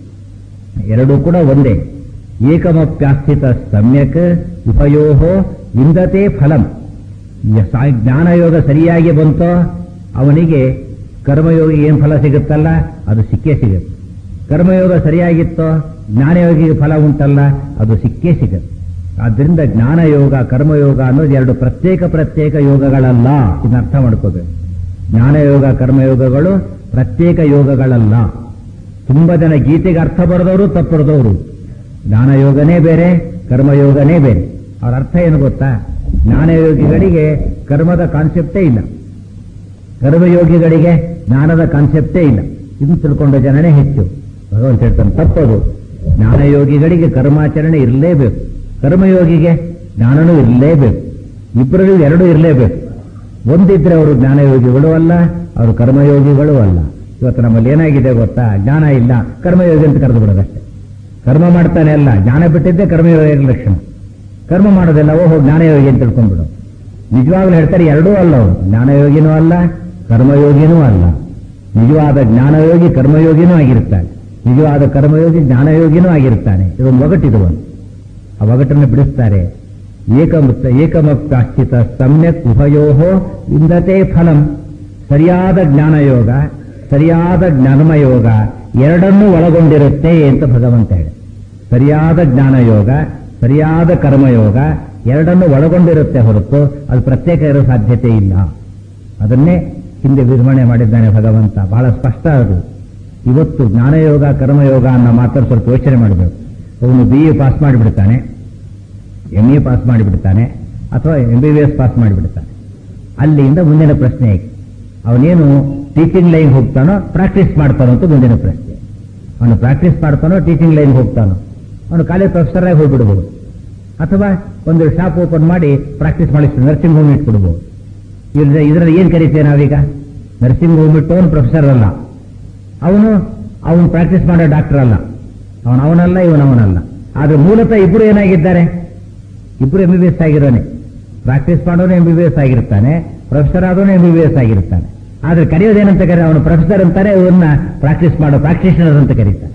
ಎರಡೂ ಕೂಡ ಒಂದೇ ಏಕಮಪ್ಯಾಸ್ಥಿತ ಸಮ್ಯಕ್ ಉಪಯೋಹೋ ವಿಂದತೆ ಫಲಂ ಯ- ಸಾ- ಜ್ಞಾನಯೋಗ ಸರಿಯಾಗಿ ಬಂತೋ ಅವನಿಗೆ ಕರ್ಮಯೋಗಿ ಏನು ಫಲ ಸಿಗುತ್ತಲ್ಲ ಅದು ಸಿಕ್ಕೇ ಸಿಗುತ್ತೆ ಕರ್ಮಯೋಗ ಸರಿಯಾಗಿತ್ತೋ ಜ್ಞಾನಯೋಗಿಗೆ ಫಲ ಉಂಟಲ್ಲ ಅದು ಸಿಕ್ಕೇ ಸಿಗುತ್ತೆ ಆದ್ದರಿಂದ ಜ್ಞಾನಯೋಗ ಕರ್ಮಯೋಗ ಅನ್ನೋದು ಎರಡು ಪ್ರತ್ಯೇಕ ಪ್ರತ್ಯೇಕ ಯೋಗಗಳಲ್ಲ ಇದನ್ನ ಅರ್ಥ ಮಾಡ್ಕೋಬೇಕು ಜ್ಞಾನಯೋಗ ಕರ್ಮಯೋಗಗಳು ಪ್ರತ್ಯೇಕ ಯೋಗಗಳಲ್ಲ ತುಂಬಾ ಜನ ಗೀತೆಗೆ ಅರ್ಥ ಬರೆದವರು ತಪ್ಪು ಜ್ಞಾನಯೋಗನೇ ಬೇರೆ ಕರ್ಮಯೋಗನೇ ಬೇರೆ ಅವ್ರ ಅರ್ಥ ಏನು ಗೊತ್ತಾ ಜ್ಞಾನಯೋಗಿಗಳಿಗೆ ಕರ್ಮದ ಕಾನ್ಸೆಪ್ಟೇ ಇಲ್ಲ ಕರ್ಮಯೋಗಿಗಳಿಗೆ ಜ್ಞಾನದ ಕಾನ್ಸೆಪ್ಟೇ ಇಲ್ಲ ಇದು ತಿಳ್ಕೊಂಡ ಜನನೇ ಹೆಚ್ಚು ಭಗವಂತ ಹೇಳ್ತಾನೆ ತಪ್ಪದು ಜ್ಞಾನಯೋಗಿಗಳಿಗೆ ಕರ್ಮಾಚರಣೆ ಇರಲೇಬೇಕು ಕರ್ಮಯೋಗಿಗೆ ಜ್ಞಾನನೂ ಇರಲೇಬೇಕು ಇಬ್ಬರಿಗೂ ಎರಡೂ ಇರಲೇಬೇಕು ಒಂದಿದ್ರೆ ಅವರು ಜ್ಞಾನಯೋಗಿಗಳು ಅಲ್ಲ ಅವರು ಕರ್ಮಯೋಗಿಗಳು ಅಲ್ಲ ಇವತ್ತು ನಮ್ಮಲ್ಲಿ ಏನಾಗಿದೆ ಗೊತ್ತಾ ಜ್ಞಾನ ಇಲ್ಲ ಕರ್ಮಯೋಗಿ ಅಂತ ಕರೆದು ಬಿಡೋದಷ್ಟೇ ಕರ್ಮ ಮಾಡ್ತಾನೆ ಅಲ್ಲ ಜ್ಞಾನ ಬಿಟ್ಟಿದ್ದೆ ಕರ್ಮಯೋಗಿ ಲಕ್ಷಣ ಕರ್ಮ ಮಾಡೋದಿಲ್ಲ ಓಹೋ ಜ್ಞಾನಯೋಗಿ ಅಂತ ತಿಳ್ಕೊಂಡ್ಬಿಡು ನಿಜವಾಗ್ಲೂ ಹೇಳ್ತಾರೆ ಎರಡೂ ಅಲ್ಲ ಅವರು ಜ್ಞಾನಯೋಗಿನೂ ಅಲ್ಲ ಕರ್ಮಯೋಗಿನೂ ಅಲ್ಲ ನಿಜವಾದ ಜ್ಞಾನಯೋಗಿ ಕರ್ಮಯೋಗಿನೂ ಆಗಿರ್ತಾನೆ ನಿಜವಾದ ಕರ್ಮಯೋಗಿ ಜ್ಞಾನಯೋಗಿನೂ ಆಗಿರ್ತಾನೆ ಇದೊಂದು ಒಗಟಿದು ಒಂದು ಆ ಒಗಟನ್ನು ಬಿಡಿಸ್ತಾರೆ ಏಕಮುಕ್ತ ಏಕಮುಕ್ತಾಶ್ಚಿತ ಸಮ್ಯಕ್ ಉಭಯೋಹೋ ಇಂದತೆ ಫಲಂ ಸರಿಯಾದ ಜ್ಞಾನಯೋಗ ಸರಿಯಾದ ಜ್ಞಾನಮಯೋಗ ಎರಡನ್ನೂ ಒಳಗೊಂಡಿರುತ್ತೆ ಅಂತ ಭಗವಂತ ಹೇಳಿ ಸರಿಯಾದ ಜ್ಞಾನಯೋಗ ಸರಿಯಾದ ಕರ್ಮಯೋಗ ಎರಡನ್ನೂ ಒಳಗೊಂಡಿರುತ್ತೆ ಹೊರತು ಅದು ಪ್ರತ್ಯೇಕ ಇರೋ ಸಾಧ್ಯತೆ ಇಲ್ಲ ಅದನ್ನೇ ಹಿಂದೆ ವಿವರಣೆ ಮಾಡಿದ್ದಾನೆ ಭಗವಂತ ಬಹಳ ಸ್ಪಷ್ಟ ಅದು ಇವತ್ತು ಜ್ಞಾನಯೋಗ ಕರ್ಮಯೋಗ ಅನ್ನೋ ಮಾತನ್ನು ಸ್ವಲ್ಪ ಯೋಚನೆ ಮಾಡಬೇಕು ಅವನು ಬಿ ಎ ಪಾಸ್ ಮಾಡಿಬಿಡ್ತಾನೆ ಎಂ ಎ ಪಾಸ್ ಮಾಡಿಬಿಡ್ತಾನೆ ಅಥವಾ M B B S pass ಮಾಡಿಬಿಡ್ತಾನೆ ಅಲ್ಲಿಂದ ಮುಂದಿನ ಪ್ರಶ್ನೆ ಅವನೇನು ಟೀಚಿಂಗ್ ಲೈನ್ ಹೋಗ್ತಾನೋ ಪ್ರಾಕ್ಟೀಸ್ ಮಾಡ್ತಾನೋ ಅಂತ ಮುಂದಿನ ಪ್ರಶ್ನೆ ಅವನು ಪ್ರಾಕ್ಟೀಸ್ ಮಾಡ್ತಾನೋ ಟೀಚಿಂಗ್ ಲೈನ್ ಹೋಗ್ತಾನೋ ಅವನು ಕಾಲೇಜ್ ಪ್ರೊಫೆಸರ್ ಆಗಿ ಹೋಗ್ಬಿಡ್ಬೋದು ಅಥವಾ ಒಂದು ಶಾಪ್ ಓಪನ್ ಮಾಡಿ ಪ್ರಾಕ್ಟೀಸ್ ಮಾಡಿಸ್ತಾನೆ ನರ್ಸಿಂಗ್ ಹೋಮ್ ಇಟ್ಬಿಡ್ಬೋದು ಇದ್ರ ಇದರಲ್ಲಿ ಏನು ಕರಿತೇವೆ ನಾವೀಗ ನರ್ಸಿಂಗ್ ಹೋಮ್ ಇಟ್ಟು ಅವನು ಪ್ರೊಫೆಸರ್ ಅಲ್ಲ ಅವನು ಅವನು ಪ್ರಾಕ್ಟೀಸ್ ಮಾಡೋ ಡಾಕ್ಟರ್ ಅಲ್ಲ ಅವನು ಅವನಲ್ಲ ಇವನವನಲ್ಲ ಆದ್ರೆ ಮೂಲತಃ ಇಬ್ಬರು ಏನಾಗಿದ್ದಾರೆ ಇಬ್ಬರು ಎಂ ಬಿ ಬಿ ಎಸ್ ಆಗಿರೋನೆ ಪ್ರಾಕ್ಟೀಸ್ ಮಾಡೋನು ಎಂ ಬಿ ಬಿ ಎಸ್ ಆಗಿರ್ತಾನೆ ಪ್ರೊಫೆಸರ್ ಆದವನು ಎಂ ಬಿ ಬಿ ಎಸ್ ಆಗಿರ್ತಾನೆ ಆದ್ರೆ ಕರೆಯೋದೇನಂತ ಕರೆ ಅವನು ಪ್ರೊಫೆಸರ್ ಅಂತಾನೆ ಇವನ್ನ ಪ್ರಾಕ್ಟೀಸ್ ಮಾಡೋ ಪ್ರಾಕ್ಟೀಷನರ್ ಅಂತ ಕರೀತಾನೆ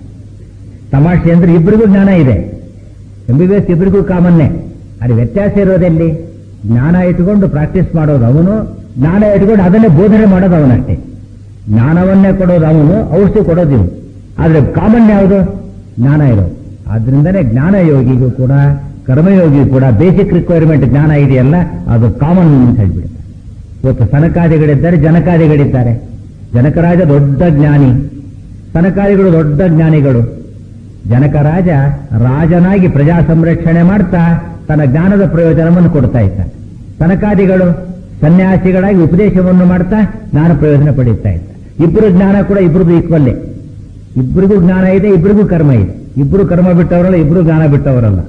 ತಮಾಷೆ ಅಂದ್ರೆ ಇಬ್ಬರಿಗೂ ಜ್ಞಾನ ಇದೆ ಎಂ ಬಿ ಬಿ ಎಸ್ ಇಬ್ಬರಿಗೂ ಕಾಮನ್ನೇ ಅದು ವ್ಯತ್ಯಾಸ ಇರೋದೆಲ್ಲಿ ಜ್ಞಾನ ಇಟ್ಕೊಂಡು ಪ್ರಾಕ್ಟೀಸ್ ಮಾಡೋದು ಅವನು ಜ್ಞಾನ ಇಟ್ಕೊಂಡು ಅದನ್ನೇ ಬೋಧನೆ ಮಾಡೋದು ಅವನಷ್ಟೇ ಜ್ಞಾನವನ್ನೇ ಕೊಡೋದು ಅವನು ಔಷಧಿ ಕೊಡೋದು ಇವನು ಆದ್ರೆ ಕಾಮನ್ ಯಾವುದು ಜ್ಞಾನ ಇರೋದು ಆದ್ರಿಂದನೇ ಜ್ಞಾನ ಯೋಗಿಗೂ ಕೂಡ ಕರ್ಮಯೋಗಿಗೂ ಕೂಡ ಬೇಸಿಕ್ ರಿಕ್ವೈರ್ಮೆಂಟ್ ಜ್ಞಾನ ಇದೆಯಲ್ಲ ಅದು ಕಾಮನ್ ಅಂತ ಹೇಳ್ಬಿಡುತ್ತೆ ಇವತ್ತು ಸನಕಾದಿಗಳಿದ್ದಾರೆ ಜನಕಾದಿಗಳಿದ್ದಾರೆ ಜನಕರಾಜ ದೊಡ್ಡ ಜ್ಞಾನಿ ಸನಕಾದಿಗಳು ದೊಡ್ಡ ಜ್ಞಾನಿಗಳು ಜನಕರಾಜ ರಾಜನಾಗಿ ಪ್ರಜಾ ಸಂರಕ್ಷಣೆ ಮಾಡ್ತಾ ತನ್ನ ಜ್ಞಾನದ ಪ್ರಯೋಜನವನ್ನು ಕೊಡ್ತಾ ಇದ್ದಾನೆ ಸನಕಾದಿಗಳು ಸನ್ಯಾಸಿಗಳಾಗಿ ಉಪದೇಶವನ್ನು ಮಾಡ್ತಾ ಜ್ಞಾನ ಪ್ರಯೋಜನ ಪಡೀತಾ ಇದ್ದಾರೆ ಇಬ್ಬರು ಜ್ಞಾನ ಕೂಡ ಇಬ್ಬರದು ಈಕ್ವಲ್ಲೇ ಇಬ್ಬರಿಗೂ ಜ್ಞಾನ ಇದೆ ಇಬ್ಬರಿಗೂ ಕರ್ಮ ಇದೆ ಇಬ್ಬರು ಕರ್ಮ ಬಿಟ್ಟವರಲ್ಲ ಇಬ್ಬರು ಜ್ಞಾನ ಬಿಟ್ಟವರಲ್ಲ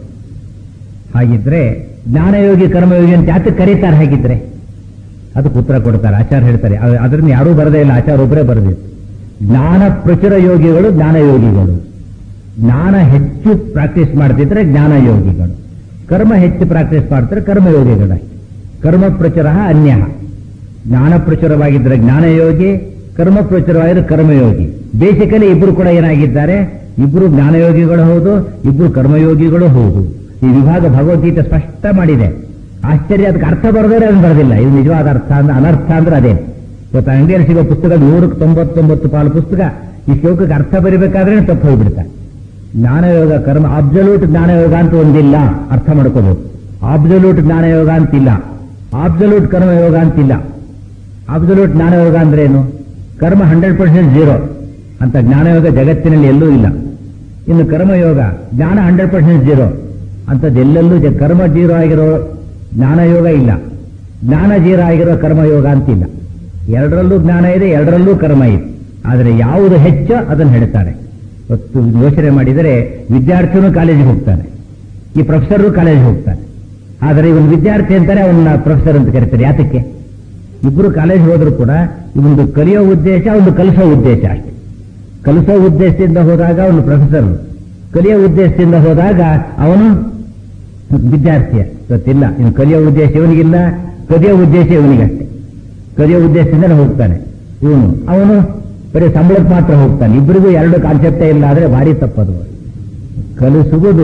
ಹಾಗಿದ್ರೆ ಜ್ಞಾನಯೋಗಿ ಕರ್ಮಯೋಗಿ ಅಂತ ಯಾತಕ್ಕೆ ಕರೀತಾರೆ ಹಾಗಿದ್ರೆ ಅದಕ್ಕೆ ಉತ್ತರ ಕೊಡ್ತಾರೆ ಆಚಾರ್ಯ ಹೇಳ್ತಾರೆ ಅದರಿಂದ ಯಾರೂ ಬರದೇ ಇಲ್ಲ ಆಚಾರ ಒಬ್ಬರೇ ಬರೆದಿತ್ತು ಜ್ಞಾನ ಪ್ರಚುರ ಯೋಗಿಗಳು ಜ್ಞಾನಯೋಗಿಗಳು ಜ್ಞಾನ ಹೆಚ್ಚು ಪ್ರಾಕ್ಟೀಸ್ ಮಾಡ್ತಿದ್ರೆ ಜ್ಞಾನಯೋಗಿಗಳು ಕರ್ಮ ಹೆಚ್ಚು ಪ್ರಾಕ್ಟೀಸ್ ಮಾಡ್ತಾರೆ ಕರ್ಮಯೋಗಿಗಳ ಕರ್ಮ ಪ್ರಚುರ ಅನ್ಯ ಜ್ಞಾನ ಪ್ರಚುರವಾಗಿದ್ದರೆ ಜ್ಞಾನಯೋಗಿ ಕರ್ಮ ಪ್ರಚುರವಾಗಿದ್ರೆ ಕರ್ಮಯೋಗಿ ಬೇಸಿಕಲಿ ಇಬ್ಬರು ಕೂಡ ಏನಾಗಿದ್ದಾರೆ ಇಬ್ಬರು ಜ್ಞಾನಯೋಗಿಗಳು ಹೌದು ಇಬ್ಬರು ಕರ್ಮಯೋಗಿಗಳು ಹೌದು ಈ ವಿಭಾಗ ಭಗವದ್ಗೀತೆ ಸ್ಪಷ್ಟ ಮಾಡಿದೆ ಆಶ್ಚರ್ಯ ಅದಕ್ಕೆ ಅರ್ಥ ಬರೆದರೆ ಅದನ್ನು ಬರೆದಿಲ್ಲ ಇದು ನಿಜವಾದ ಅರ್ಥ ಅಂದ್ರೆ ಅನರ್ಥ ಅಂದ್ರೆ ಅದೇ ಇವತ್ತು ಅಂಗಡಿಯಲ್ಲಿ ಸಿಗೋ ಪುಸ್ತಕ ನೂರಕ್ಕೆ ತೊಂಬತ್ತೊಂಬತ್ತು ಪಾಲು ಪುಸ್ತಕ ಈ ಶ್ಲೋಕಕ್ಕೆ ಅರ್ಥ ಬರಿಬೇಕಾದ್ರೆ ತಪ್ಪು ಹೋಗ್ಬಿಡ್ತಾರೆ ಜ್ಞಾನಯೋಗ ಕರ್ಮ ಅಬ್ಸಲ್ಯೂಟ್ ಜ್ಞಾನಯೋಗ ಅಂತ ಒಂದಿಲ್ಲ ಅರ್ಥ ಮಾಡ್ಕೋಬಹುದು ಆಬ್ಸಲ್ಯೂಟ್ ಜ್ಞಾನಯೋಗ ಅಂತಿಲ್ಲ ಆಬ್ಸಲ್ಯೂಟ್ ಕರ್ಮಯೋಗ ಅಂತಿಲ್ಲ ಆಬ್ಸಲ್ಯೂಟ್ ಜ್ಞಾನಯೋಗ ಅಂದ್ರೆ ಏನು ಕರ್ಮ ಹಂಡ್ರೆಡ್ ಪರ್ಸೆಂಟ್ ಜೀರೋ ಅಂತ ಜ್ಞಾನಯೋಗ ಜಗತ್ತಿನಲ್ಲಿ ಎಲ್ಲೂ ಇಲ್ಲ ಇನ್ನು ಕರ್ಮಯೋಗ ಜ್ಞಾನ ಹಂಡ್ರೆಡ್ ಪರ್ಸೆಂಟ್ ಜೀರೋ ಅಂಥದ್ದೆಲ್ಲೆಲ್ಲೂ ಜ- ಕರ್ಮ ಜೀರೋ ಆಗಿರೋ ಜ್ಞಾನಯೋಗ ಇಲ್ಲ ಜ್ಞಾನ ಜೀರೋ ಆಗಿರೋ ಕರ್ಮಯೋಗ ಅಂತಿಲ್ಲ ಎರಡರಲ್ಲೂ ಜ್ಞಾನ ಇದೆ ಎರಡರಲ್ಲೂ ಕರ್ಮ ಇದೆ ಆದರೆ ಯಾವುದು ಹೆಚ್ಚೋ ಅದನ್ನು ಹೇಳ್ತಾರೆ ಇವತ್ತು ಯೋಚನೆ ಮಾಡಿದರೆ ವಿದ್ಯಾರ್ಥಿನೂ ಕಾಲೇಜಿಗೆ ಹೋಗ್ತಾನೆ ಈ ಪ್ರೊಫೆಸರು ಕಾಲೇಜಿಗೆ ಹೋಗ್ತಾನೆ ಆದರೆ ಇವನು ವಿದ್ಯಾರ್ಥಿ ಅಂತಾನೆ ಅವನ್ನ ಪ್ರೊಫೆಸರ್ ಅಂತ ಕರೀತಾರೆ ಯಾತಕ್ಕೆ ಇಬ್ಬರು ಕಾಲೇಜ್ ಹೋದ್ರು ಕೂಡ ಇವೊಂದು ಕಲಿಯೋ ಉದ್ದೇಶ ಒಂದು ಕಲಿಸೋ ಉದ್ದೇಶ ಅಷ್ಟೇ ಕಲಿಸೋ ಉದ್ದೇಶದಿಂದ ಹೋದಾಗ ಅವನು ಪ್ರೊಫೆಸರ್ ಕಲಿಯೋ ಉದ್ದೇಶದಿಂದ ಹೋದಾಗ ಅವನು ವಿದ್ಯಾರ್ಥಿಯ ಗೊತ್ತಿಲ್ಲ ಇನ್ನು ಕಲಿಯೋ ಉದ್ದೇಶ ಇವನಿಗಿಲ್ಲ ಕಲಿಯೋ ಉದ್ದೇಶ ಇವನಿಗಷ್ಟೇ ಕಲಿಯೋ ಉದ್ದೇಶದಿಂದ ಹೋಗ್ತಾನೆ ಇವನು ಅವನು ಬರೀ ಸಂಬಳಕ್ಕೆ ಮಾತ್ರ ಹೋಗ್ತಾನೆ ಇಬ್ಬರಿಗೂ ಎರಡು ಕಾನ್ಸೆಪ್ಟೇ ಇಲ್ಲ ಆದರೆ ಭಾರಿ ತಪ್ಪದು ಕಲಿಸುವುದು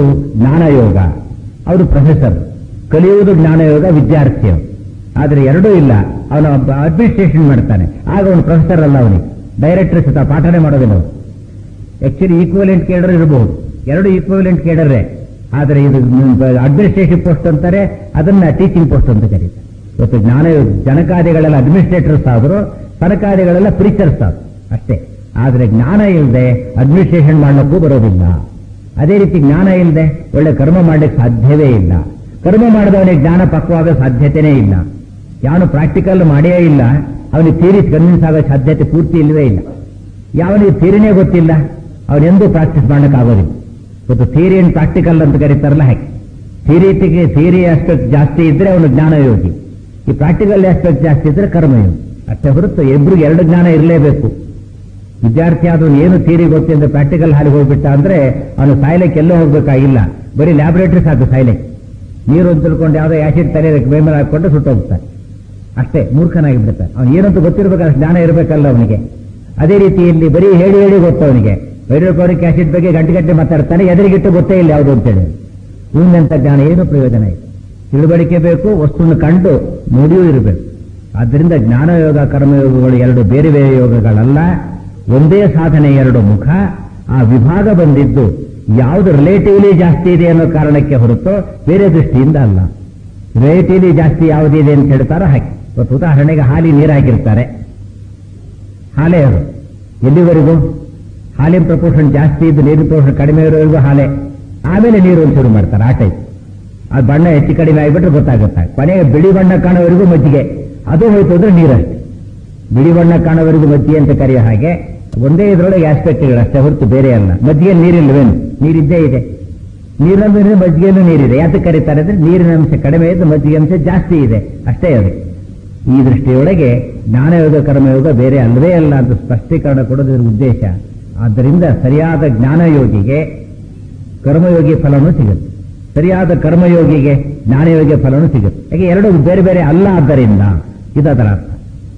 ಜ್ಞಾನಯೋಗ ಅವರು ಪ್ರೊಫೆಸರ್ ಕಲಿಯುವುದು ಜ್ಞಾನಯೋಗ ವಿದ್ಯಾರ್ಥಿಯರು ಆದರೆ ಎರಡೂ ಇಲ್ಲ ಅವನ ಅಡ್ಮಿನಿಸ್ಟ್ರೇಷನ್ ಮಾಡ್ತಾನೆ ಆಗ ಅವನು ಪ್ರೊಫೆಸರ್ ಅಲ್ಲ ಅವನಿಗೆ ಡೈರೆಕ್ಟರ್ ಸತ ಪಾಠನೆ ಮಾಡೋದಿಲ್ಲ ಅವನು ಆಕ್ಚುಲಿ ಈಕ್ವಲೆಂಟ್ ಕೇಡರ್ ಇರಬಹುದು ಎರಡು ಈಕ್ವಲೆಂಟ್ ಕೇಡರೇ ಆದರೆ ಇದು ಅಡ್ಮಿನಿಸ್ಟ್ರೇಟಿವ್ ಪೋಸ್ಟ್ ಅಂತಾರೆ ಅದನ್ನ ಟೀಚಿಂಗ್ ಪೋಸ್ಟ್ ಅಂತ ಕರೀತಾರೆ ಇವತ್ತು ಜ್ಞಾನ ಜನಕಾದಿಗಳೆಲ್ಲ ಅಡ್ಮಿನಿಸ್ಟ್ರೇಟರ್ಸ್ ಆದ್ರು ತನಕಾದಿಗಳೆಲ್ಲ ಪ್ರೀಚರ್ಸ್ ಆದ್ರು ಅಷ್ಟೇ ಆದರೆ ಜ್ಞಾನ ಇಲ್ಲದೆ ಅಡ್ಮಿನಿಸ್ಟ್ರೇಷನ್ ಮಾಡಲಿಕ್ಕೂ ಬರೋದಿಲ್ಲ ಅದೇ ರೀತಿ ಜ್ಞಾನ ಇಲ್ಲದೆ ಒಳ್ಳೆ ಕರ್ಮ ಮಾಡಲಿಕ್ಕೆ ಸಾಧ್ಯವೇ ಇಲ್ಲ ಕರ್ಮ ಮಾಡಿದವನಿಗೆ ಜ್ಞಾನ ಪಕ್ವಾಗೋ ಸಾಧ್ಯತೆನೇ ಇಲ್ಲ ಯಾವನು ಪ್ರಾಕ್ಟಿಕಲ್ ಮಾಡೇ ಇಲ್ಲ ಅವನಿಗೆ ಥಿಯರಿ ಕನ್ವಿನ್ಸ್ ಆಗೋ ಸಾಧ್ಯತೆ ಪೂರ್ತಿ ಇಲ್ಲವೇ ಇಲ್ಲ ಯಾವನಿಗೆ ಥಿಯರಿನೇ ಗೊತ್ತಿಲ್ಲ ಅವನೆಂದೂ ಪ್ರಾಕ್ಟೀಸ್ ಮಾಡೋಕ್ಕಾಗೋದಿಲ್ಲ ಇವತ್ತು ಥಿಯರಿ ಅಂಡ್ ಪ್ರಾಕ್ಟಿಕಲ್ ಅಂತ ಕರೀತಾರಲ್ಲ ಹಾಗೆ ಥಿಯರಿಟಿಗೆ ಥಿಯರಿ ಆಸ್ಪೆಕ್ಟ್ ಜಾಸ್ತಿ ಇದ್ರೆ ಅವನು ಜ್ಞಾನಯೋಗಿ ಈ ಪ್ರಾಕ್ಟಿಕಲ್ ಆಸ್ಪೆಕ್ಟ್ ಜಾಸ್ತಿ ಇದ್ರೆ ಕರ್ಮಯೋಗಿ ಅಷ್ಟೇ ಹೊರತು ಇಬ್ರಿಗೆ ಎರಡು ಜ್ಞಾನ ಇರಲೇಬೇಕು ವಿದ್ಯಾರ್ಥಿ ಆದ್ರೂ ಏನು ಥಿಯರಿ ಗೊತ್ತಿಲ್ಲ ಪ್ರಾಕ್ಟಿಕಲ್ ಹಾಲಿಗೆ ಹೋಗ್ಬಿಟ್ಟ ಅಂದ್ರೆ ಅವನು ಸಾಯ್ಲಿಕ್ಕೆ ಎಲ್ಲೋ ಹೋಗ್ಬೇಕಾಗಿಲ್ಲ ಬರೀ ಲ್ಯಾಬೊರೇಟರಿ ಸಾಕು ಸಾಯ್ಲಿಕ್ಕೆ ನೀರು ಅಂತ ತಿಳ್ಕೊಂಡು ಯಾವುದೋ ಆಸಿಡ್ ತಲೆ ಮೈ ಮೇಲೆ ಹಾಕೊಂಡು ಸುಟ್ಟೋಗ್ತಾನೆ ಅಷ್ಟೇ ಮೂರ್ಖನಾಗಿ ಬಿಡ್ತಾನೆ ಅವ್ನು ಏನಂತ ಗೊತ್ತಿರ್ಬೇಕಾದ್ರೆ ಜ್ಞಾನ ಇರಬೇಕಲ್ಲ ಅವನಿಗೆ ಅದೇ ರೀತಿಯಲ್ಲಿ ಬರೀ ಹೇಳಿ ಹೇಳಿ ಗೊತ್ತು ಅವನಿಗೆ ಹೈಡ್ರೋಕ್ಲೋರಿಕ್ ಆಸಿಡ್ ಬಗ್ಗೆ ಗಂಟೆ ಗಂಟೆ ಮಾತಾಡ್ತಾನೆ ಎದುರಿಗಿಟ್ಟು ಗೊತ್ತೇ ಇಲ್ಲ ಯಾವುದು ಅಂತೇಳಿ ಇವನಂತ ಜ್ಞಾನ ಏನು ಪ್ರಯೋಜನ ಇದೆ ತಿಳುವಳಿಕೆ ಬೇಕು ವಸ್ತುವನ್ನು ಕಂಡು ನೋಡಿಯೂ ಇರಬೇಕು ಆದ್ದರಿಂದ ಜ್ಞಾನಯೋಗ ಕರ್ಮಯೋಗಗಳು ಎರಡು ಬೇರೆ ಬೇರೆ ಯೋಗಗಳಲ್ಲ ಒಂದೇ ಸಾಧನೆ ಎರಡು ಮುಖ ಆ ವಿಭಾಗ ಬಂದಿದ್ದು ಯಾವುದು ರಿಲೇಟಿವ್ಲಿ ಜಾಸ್ತಿ ಇದೆ ಅನ್ನೋ ಕಾರಣಕ್ಕೆ ಹೊರತು ಬೇರೆ ದೃಷ್ಟಿಯಿಂದ ಅಲ್ಲ ರಿಲೇಟಿವ್ಲಿ ಜಾಸ್ತಿ ಯಾವುದಿದೆ ಅಂತ ಹೇಳ್ತಾರೋ ಹಾಕಿ ಇವತ್ತು ಉದಾಹರಣೆಗೆ ಹಾಲಿ ನೀರು ಹಾಕಿರ್ತಾರೆ ಹಾಲೆ ಅದು ಎಲ್ಲಿವರೆಗೂ ಹಾಲಿನ ಪ್ರಪೋರ್ಷನ್ ಜಾಸ್ತಿ ಇದ್ದು ನೀರಿನ ಪ್ರಪೋರ್ಷನ್ ಕಡಿಮೆ ಇರೋವರೆಗೂ ಹಾಲೆ ಆಮೇಲೆ ನೀರು ಒಂದು ಶುರು ಮಾಡ್ತಾರೆ ಆ ಟೈಪ್ ಅದು ಬಣ್ಣ ಹೆಚ್ಚು ಕಡಿಮೆ ಆಗಿಬಿಟ್ರೆ ಗೊತ್ತಾಗುತ್ತೆ ಕೊನೆಗೆ ಬಿಳಿ ಬಣ್ಣ ಕಾಣೋವರೆಗೂ ಮಜ್ಜಿಗೆ ಅದು ಹೋಯ್ತು ಅಂದ್ರೆ ನೀರಷ್ಟೇ ಬಿಳಿ ಬಣ್ಣ ಕಾಣೋವರೆಗೂ ಮಜ್ಜಿಗೆ ಅಂತ ಕರೆಯೋ ಹಾಗೆ ಒಂದೇ ಇದರೊಳಗೆ ಆಸ್ಪೆಕ್ಟ್ಗಳು ಅಷ್ಟೇ ಹೊರತು ಬೇರೆ ಅಲ್ಲ ಮಜ್ಜಿಗೆ ನೀರಿಲ್ವೇನು ನೀರಿದ್ದೇ ಇದೆ ನೀರಿನ ಮಜ್ಜಿಗೆನೂ ನೀರಿದೆ ಯಾತಕ್ಕೆ ಕರೀತಾರೆ ಅಂದ್ರೆ ನೀರಿನ ಅಂಶ ಕಡಿಮೆ ಇದ್ದು ಮಜ್ಜಿಗೆ ಅಂಶ ಜಾಸ್ತಿ ಇದೆ ಅಷ್ಟೇ ಅದು ಈ ದೃಷ್ಟಿಯೊಳಗೆ ಜ್ಞಾನಯೋಗ ಕರ್ಮಯೋಗ ಬೇರೆ ಅಲ್ಲವೇ ಅಲ್ಲ ಅಂತ ಸ್ಪಷ್ಟೀಕರಣ ಕೊಡೋದ್ರ ಉದ್ದೇಶ ಆದ್ದರಿಂದ ಸರಿಯಾದ ಜ್ಞಾನಯೋಗಿಗೆ ಕರ್ಮಯೋಗಿ ಫಲನೂ ಸಿಗುತ್ತೆ ಸರಿಯಾದ ಕರ್ಮಯೋಗಿಗೆ ಜ್ಞಾನಯೋಗಿ ಫಲನೂ ಸಿಗುತ್ತೆ ಯಾಕೆ ಎರಡು ಬೇರೆ ಬೇರೆ ಅಲ್ಲ ಆದ್ದರಿಂದ ಇದರ ಅರ್ಥ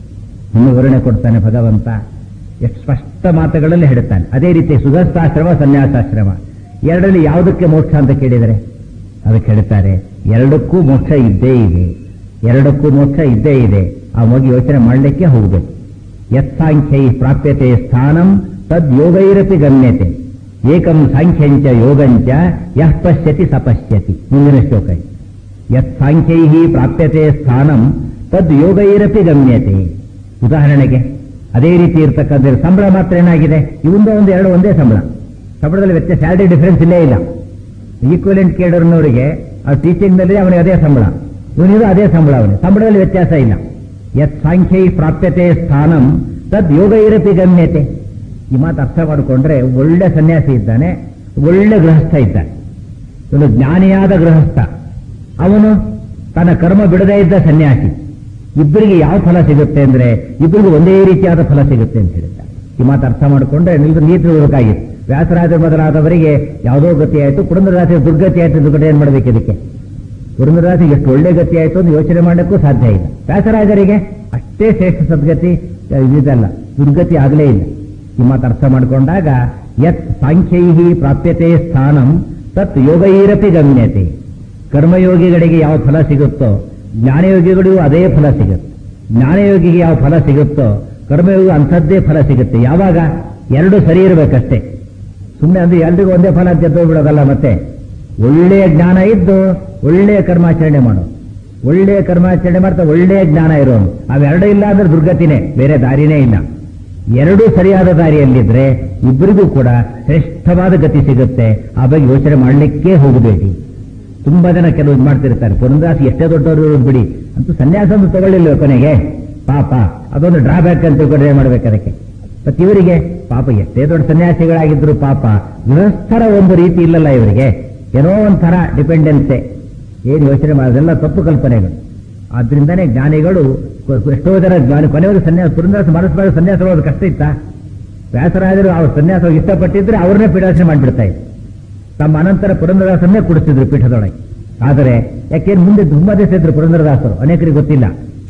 ಇನ್ನು ವಿವರಣೆ ಕೊಡ್ತಾನೆ ಭಗವಂತ ಎಷ್ಟು ಸ್ಪಷ್ಟ ಮಾತುಗಳಲ್ಲಿ ಹೇಳ್ತಾನೆ ಅದೇ ರೀತಿ ಸುಗಸ್ಥಾಶ್ರಮ ಸನ್ಯಾಸಾಶ್ರಮ ಎರಡರಲ್ಲಿ ಯಾವುದಕ್ಕೆ ಮೋಕ್ಷ ಅಂತ ಕೇಳಿದರೆ ಅದಕ್ಕೆ ಹೇಳ್ತಾರೆ ಎರಡಕ್ಕೂ ಮೋಕ್ಷ ಇದ್ದೇ ಇದೆ ಎರಡಕ್ಕೂ ಮೋಕ್ಷ ಇದ್ದೇ ಇದೆ ಆ ಮಗು ಯೋಚನೆ ಮಾಡಲಿಕ್ಕೆ ಹೋಗಬೇಕು ಯತ್ಸಾಂಖ್ಯೈ ಪ್ರಾಪ್ಯತೆ ಸ್ಥಾನಂ ತದ್ ಯೋಗೈರಪಿ ಗಮ್ಯತೆ ಏಕಂ ಸಾಂಖ್ಯಂಚ ಯೋಗಂಚ ಯಃ ಪಶ್ಯತಿ ಸಪಶ್ಯತಿ ಮುಂದಿನ ಶ್ಲೋಕ ಇದು. ಯತ್ ಸಾಂಖ್ಯೈ ಪ್ರಾಪ್ಯತೆ ಸ್ಥಾನಂ ತದ್ ಯೋಗೈರಪಿ ಗಮ್ಯತೆ ಉದಾಹರಣೆಗೆ ಅದೇ ರೀತಿ ಇರ್ತಕ್ಕಂಥ ಸಂಬಳ ಮಾತ್ರ ಏನಾಗಿದೆ ಇವಂದು ಒಂದು ಎರಡು ಒಂದೇ ಸಂಬಳ ಸಂಬಳದಲ್ಲಿ ವ್ಯತ್ಯಾಸ ಸ್ಯಾಲರಿ ಡಿಫರೆನ್ಸ್ ಇಲ್ಲೇ ಇಲ್ಲ ಈಕ್ವಲೆಂಟ್ ಕೇಡರ್ನವರಿಗೆ ಆ ಟೀಚಿಂಗ್ನಲ್ಲಿ ಅವನಿಗೆ ಅದೇ ಸಂಬಳ ಇವನಿಗೂ ಅದೇ ಸಂಬಳ ಅವನಿಗೆ ಸಂಬಳದಲ್ಲಿ ವ್ಯತ್ಯಾಸ ಇಲ್ಲ ಯತ್ ಸಾಂಖ್ಯೈ ಪ್ರಾಪ್ಯತೆ ಸ್ಥಾನಂ ತದ್ ಯೋಗ ಇರಪಿ ಗಮ್ಯತೆ ಈ ಮಾತು ಅರ್ಥ ಮಾಡಿಕೊಂಡ್ರೆ ಒಳ್ಳೆ ಸನ್ಯಾಸಿ ಇದ್ದಾನೆ ಒಳ್ಳೆ ಗೃಹಸ್ಥ ಇದ್ದಾನೆ ಒಂದು ಜ್ಞಾನಿಯಾದ ಗೃಹಸ್ಥ ಅವನು ತನ್ನ ಕರ್ಮ ಬಿಡದೇ ಇದ್ದ ಸನ್ಯಾಸಿ ಇಬ್ಬರಿಗೆ ಯಾವ ಫಲ ಸಿಗುತ್ತೆ ಅಂದ್ರೆ ಇಬ್ಬರಿಗೂ ಒಂದೇ ರೀತಿಯಾದ ಫಲ ಸಿಗುತ್ತೆ ಅಂತ ಹೇಳಿದ್ದಾರೆ ಈ ಮಾತು ಅರ್ಥ ಮಾಡಿಕೊಂಡ್ರೆ ನಿಲ್ದು ನೀತಿ ಇರಬೇಕಾಗಿತ್ತು ವ್ಯಾಸರಾಜ ಮೊದಲಾದವರಿಗೆ ಯಾವುದೋ ಗತಿ ಆಯಿತು ಪುರಂದರದಾಸ ದುರ್ಗತಿ ಆಯಿತು ದುರ್ಗತಿ ಏನ್ ಮಾಡ್ಬೇಕು ಇದಕ್ಕೆ ಪುರಂದರದಾಸಿಗೆ ಎಷ್ಟು ಒಳ್ಳೆ ಗತಿ ಆಯಿತು ಅಂತ ಯೋಚನೆ ಮಾಡಕ್ಕೂ ಸಾಧ್ಯ ಇಲ್ಲ ವ್ಯಾಸರಾಜರಿಗೆ ಅಷ್ಟೇ ಶ್ರೇಷ್ಠ ಸದ್ಗತಿ ಇದಲ್ಲ ದುರ್ಗತಿ ಆಗಲೇ ಇಲ್ಲ ಈ ಮಾತು ಅರ್ಥ ಮಾಡಿಕೊಂಡಾಗ ಯತ್ ಸಾಂಖ್ಯೈ ಪ್ರಾಪ್ಯತೆ ಸ್ಥಾನಂ ತತ್ ಯೋಗೈರಪಿ ಗಮ್ಯತೆ ಕರ್ಮಯೋಗಿಗಳಿಗೆ ಯಾವ ಫಲ ಸಿಗುತ್ತೋ ಜ್ಞಾನಯೋಗಿಗಳಿಗೂ ಅದೇ ಫಲ ಸಿಗುತ್ತೆ ಜ್ಞಾನಯೋಗಿಗೆ ಯಾವ ಫಲ ಸಿಗುತ್ತೋ ಕರ್ಮಯೋಗಿ ಅಂಥದ್ದೇ ಫಲ ಸಿಗುತ್ತೆ ಯಾವಾಗ ಎರಡು ಸರಿ ಇರಬೇಕಷ್ಟೇ ಸುಮ್ಮನೆ ಅಂದ್ರೆ ಎಲ್ರಿಗೂ ಒಂದೇ ಫಲ ಅಂತ ಬಿಡೋದಲ್ಲ ಮತ್ತೆ ಒಳ್ಳೆಯ ಜ್ಞಾನ ಇದ್ದು ಒಳ್ಳೆಯ ಕರ್ಮಾಚರಣೆ ಮಾಡು ಒಳ್ಳೆಯ ಕರ್ಮಾಚರಣೆ ಮಾಡ್ತಾ ಒಳ್ಳೆಯ ಜ್ಞಾನ ಇರೋನು ಅವೆರಡೂ ಇಲ್ಲ ಅಂದ್ರೆ ದುರ್ಗತಿನೇ ಬೇರೆ ದಾರಿನೇ ಇಲ್ಲ ಎರಡೂ ಸರಿಯಾದ ದಾರಿಯಲ್ಲಿದ್ರೆ ಇಬ್ಬರಿಗೂ ಕೂಡ ಶ್ರೇಷ್ಠವಾದ ಗತಿ ಸಿಗುತ್ತೆ ಆ ಬಗ್ಗೆ ಯೋಚನೆ ಮಾಡಲಿಕ್ಕೇ ಹೋಗಬೇಡಿ ತುಂಬಾ ಜನ ಕೆಲವು ಇದ್ ಮಾಡ್ತಿರ್ತಾರೆ ಪುರಂದಾಸ್ ಎಷ್ಟೇ ದೊಡ್ಡವರು ಇರೋದು ಬಿಡಿ ಅಂತೂ ಸನ್ಯಾಸ ಒಂದು ತಗೊಳ್ಳಿಲ್ವ ಕೊನೆಗೆ ಪಾಪ ಅದೊಂದು ಡ್ರಾಬ್ಯಾಕ್ ಅಂತ ತಿಳ್ಕೊಂಡ್ರೆ ಏನ್ ಮಾಡ್ಬೇಕು ಅದಕ್ಕೆ ಮತ್ತೆ ಇವರಿಗೆ ಪಾಪ ಎಷ್ಟೇ ದೊಡ್ಡ ಸನ್ಯಾಸಿಗಳಾಗಿದ್ರು ಪಾಪ ಗೃಹಸ್ಥರ ಒಂದು ರೀತಿ ಇಲ್ಲಲ್ಲ ಇವರಿಗೆ ಏನೋ ಒಂಥರ ಡಿಪೆಂಡೆನ್ಸೆ ಏನು ಯೋಚನೆ ಮಾಡೋದೆಲ್ಲ ತಪ್ಪು ಕಲ್ಪನೆಗಳು ಆದ್ರಿಂದಾನೇ ಜ್ಞಾನಿಗಳು ಎಷ್ಟೋ ಜನ ಜ್ಞಾನಿ ಕೊನೆಯವರೆಗೆ ಸನ್ಯಾಸ ಪುರಂದಾಸ ಮನಸ್ಸು ಸನ್ಯಾಸ ಹೋಗೋದು ಕಷ್ಟ ಇತ್ತಾ ವ್ಯಾಸರಾಜರು ಅವ್ರ ಸನ್ಯಾಸ ಇಷ್ಟಪಟ್ಟಿದ್ರೆ ಅವ್ರನ್ನೇ ಪೀಠಾಸನೆ ಮಾಡಿಬಿಡ್ತಾ ಇದ್ರು ತಮ್ಮ ಅನಂತರ ಪುರಂದರದಾಸನ್ನೇ ಕುಡಿಸ್ತಿದ್ರು ಪೀಠದೊಳಗೆ ಆದರೆ ಯಾಕೆಂದ್ರೆ ಮುಂದೆ ತುಂಬಾ ದಿವಸ ಇದ್ರು ಪುರಂದರದಾಸರು ಅನೇಕರಿಗೆ ಗೊತ್ತಿಲ್ಲ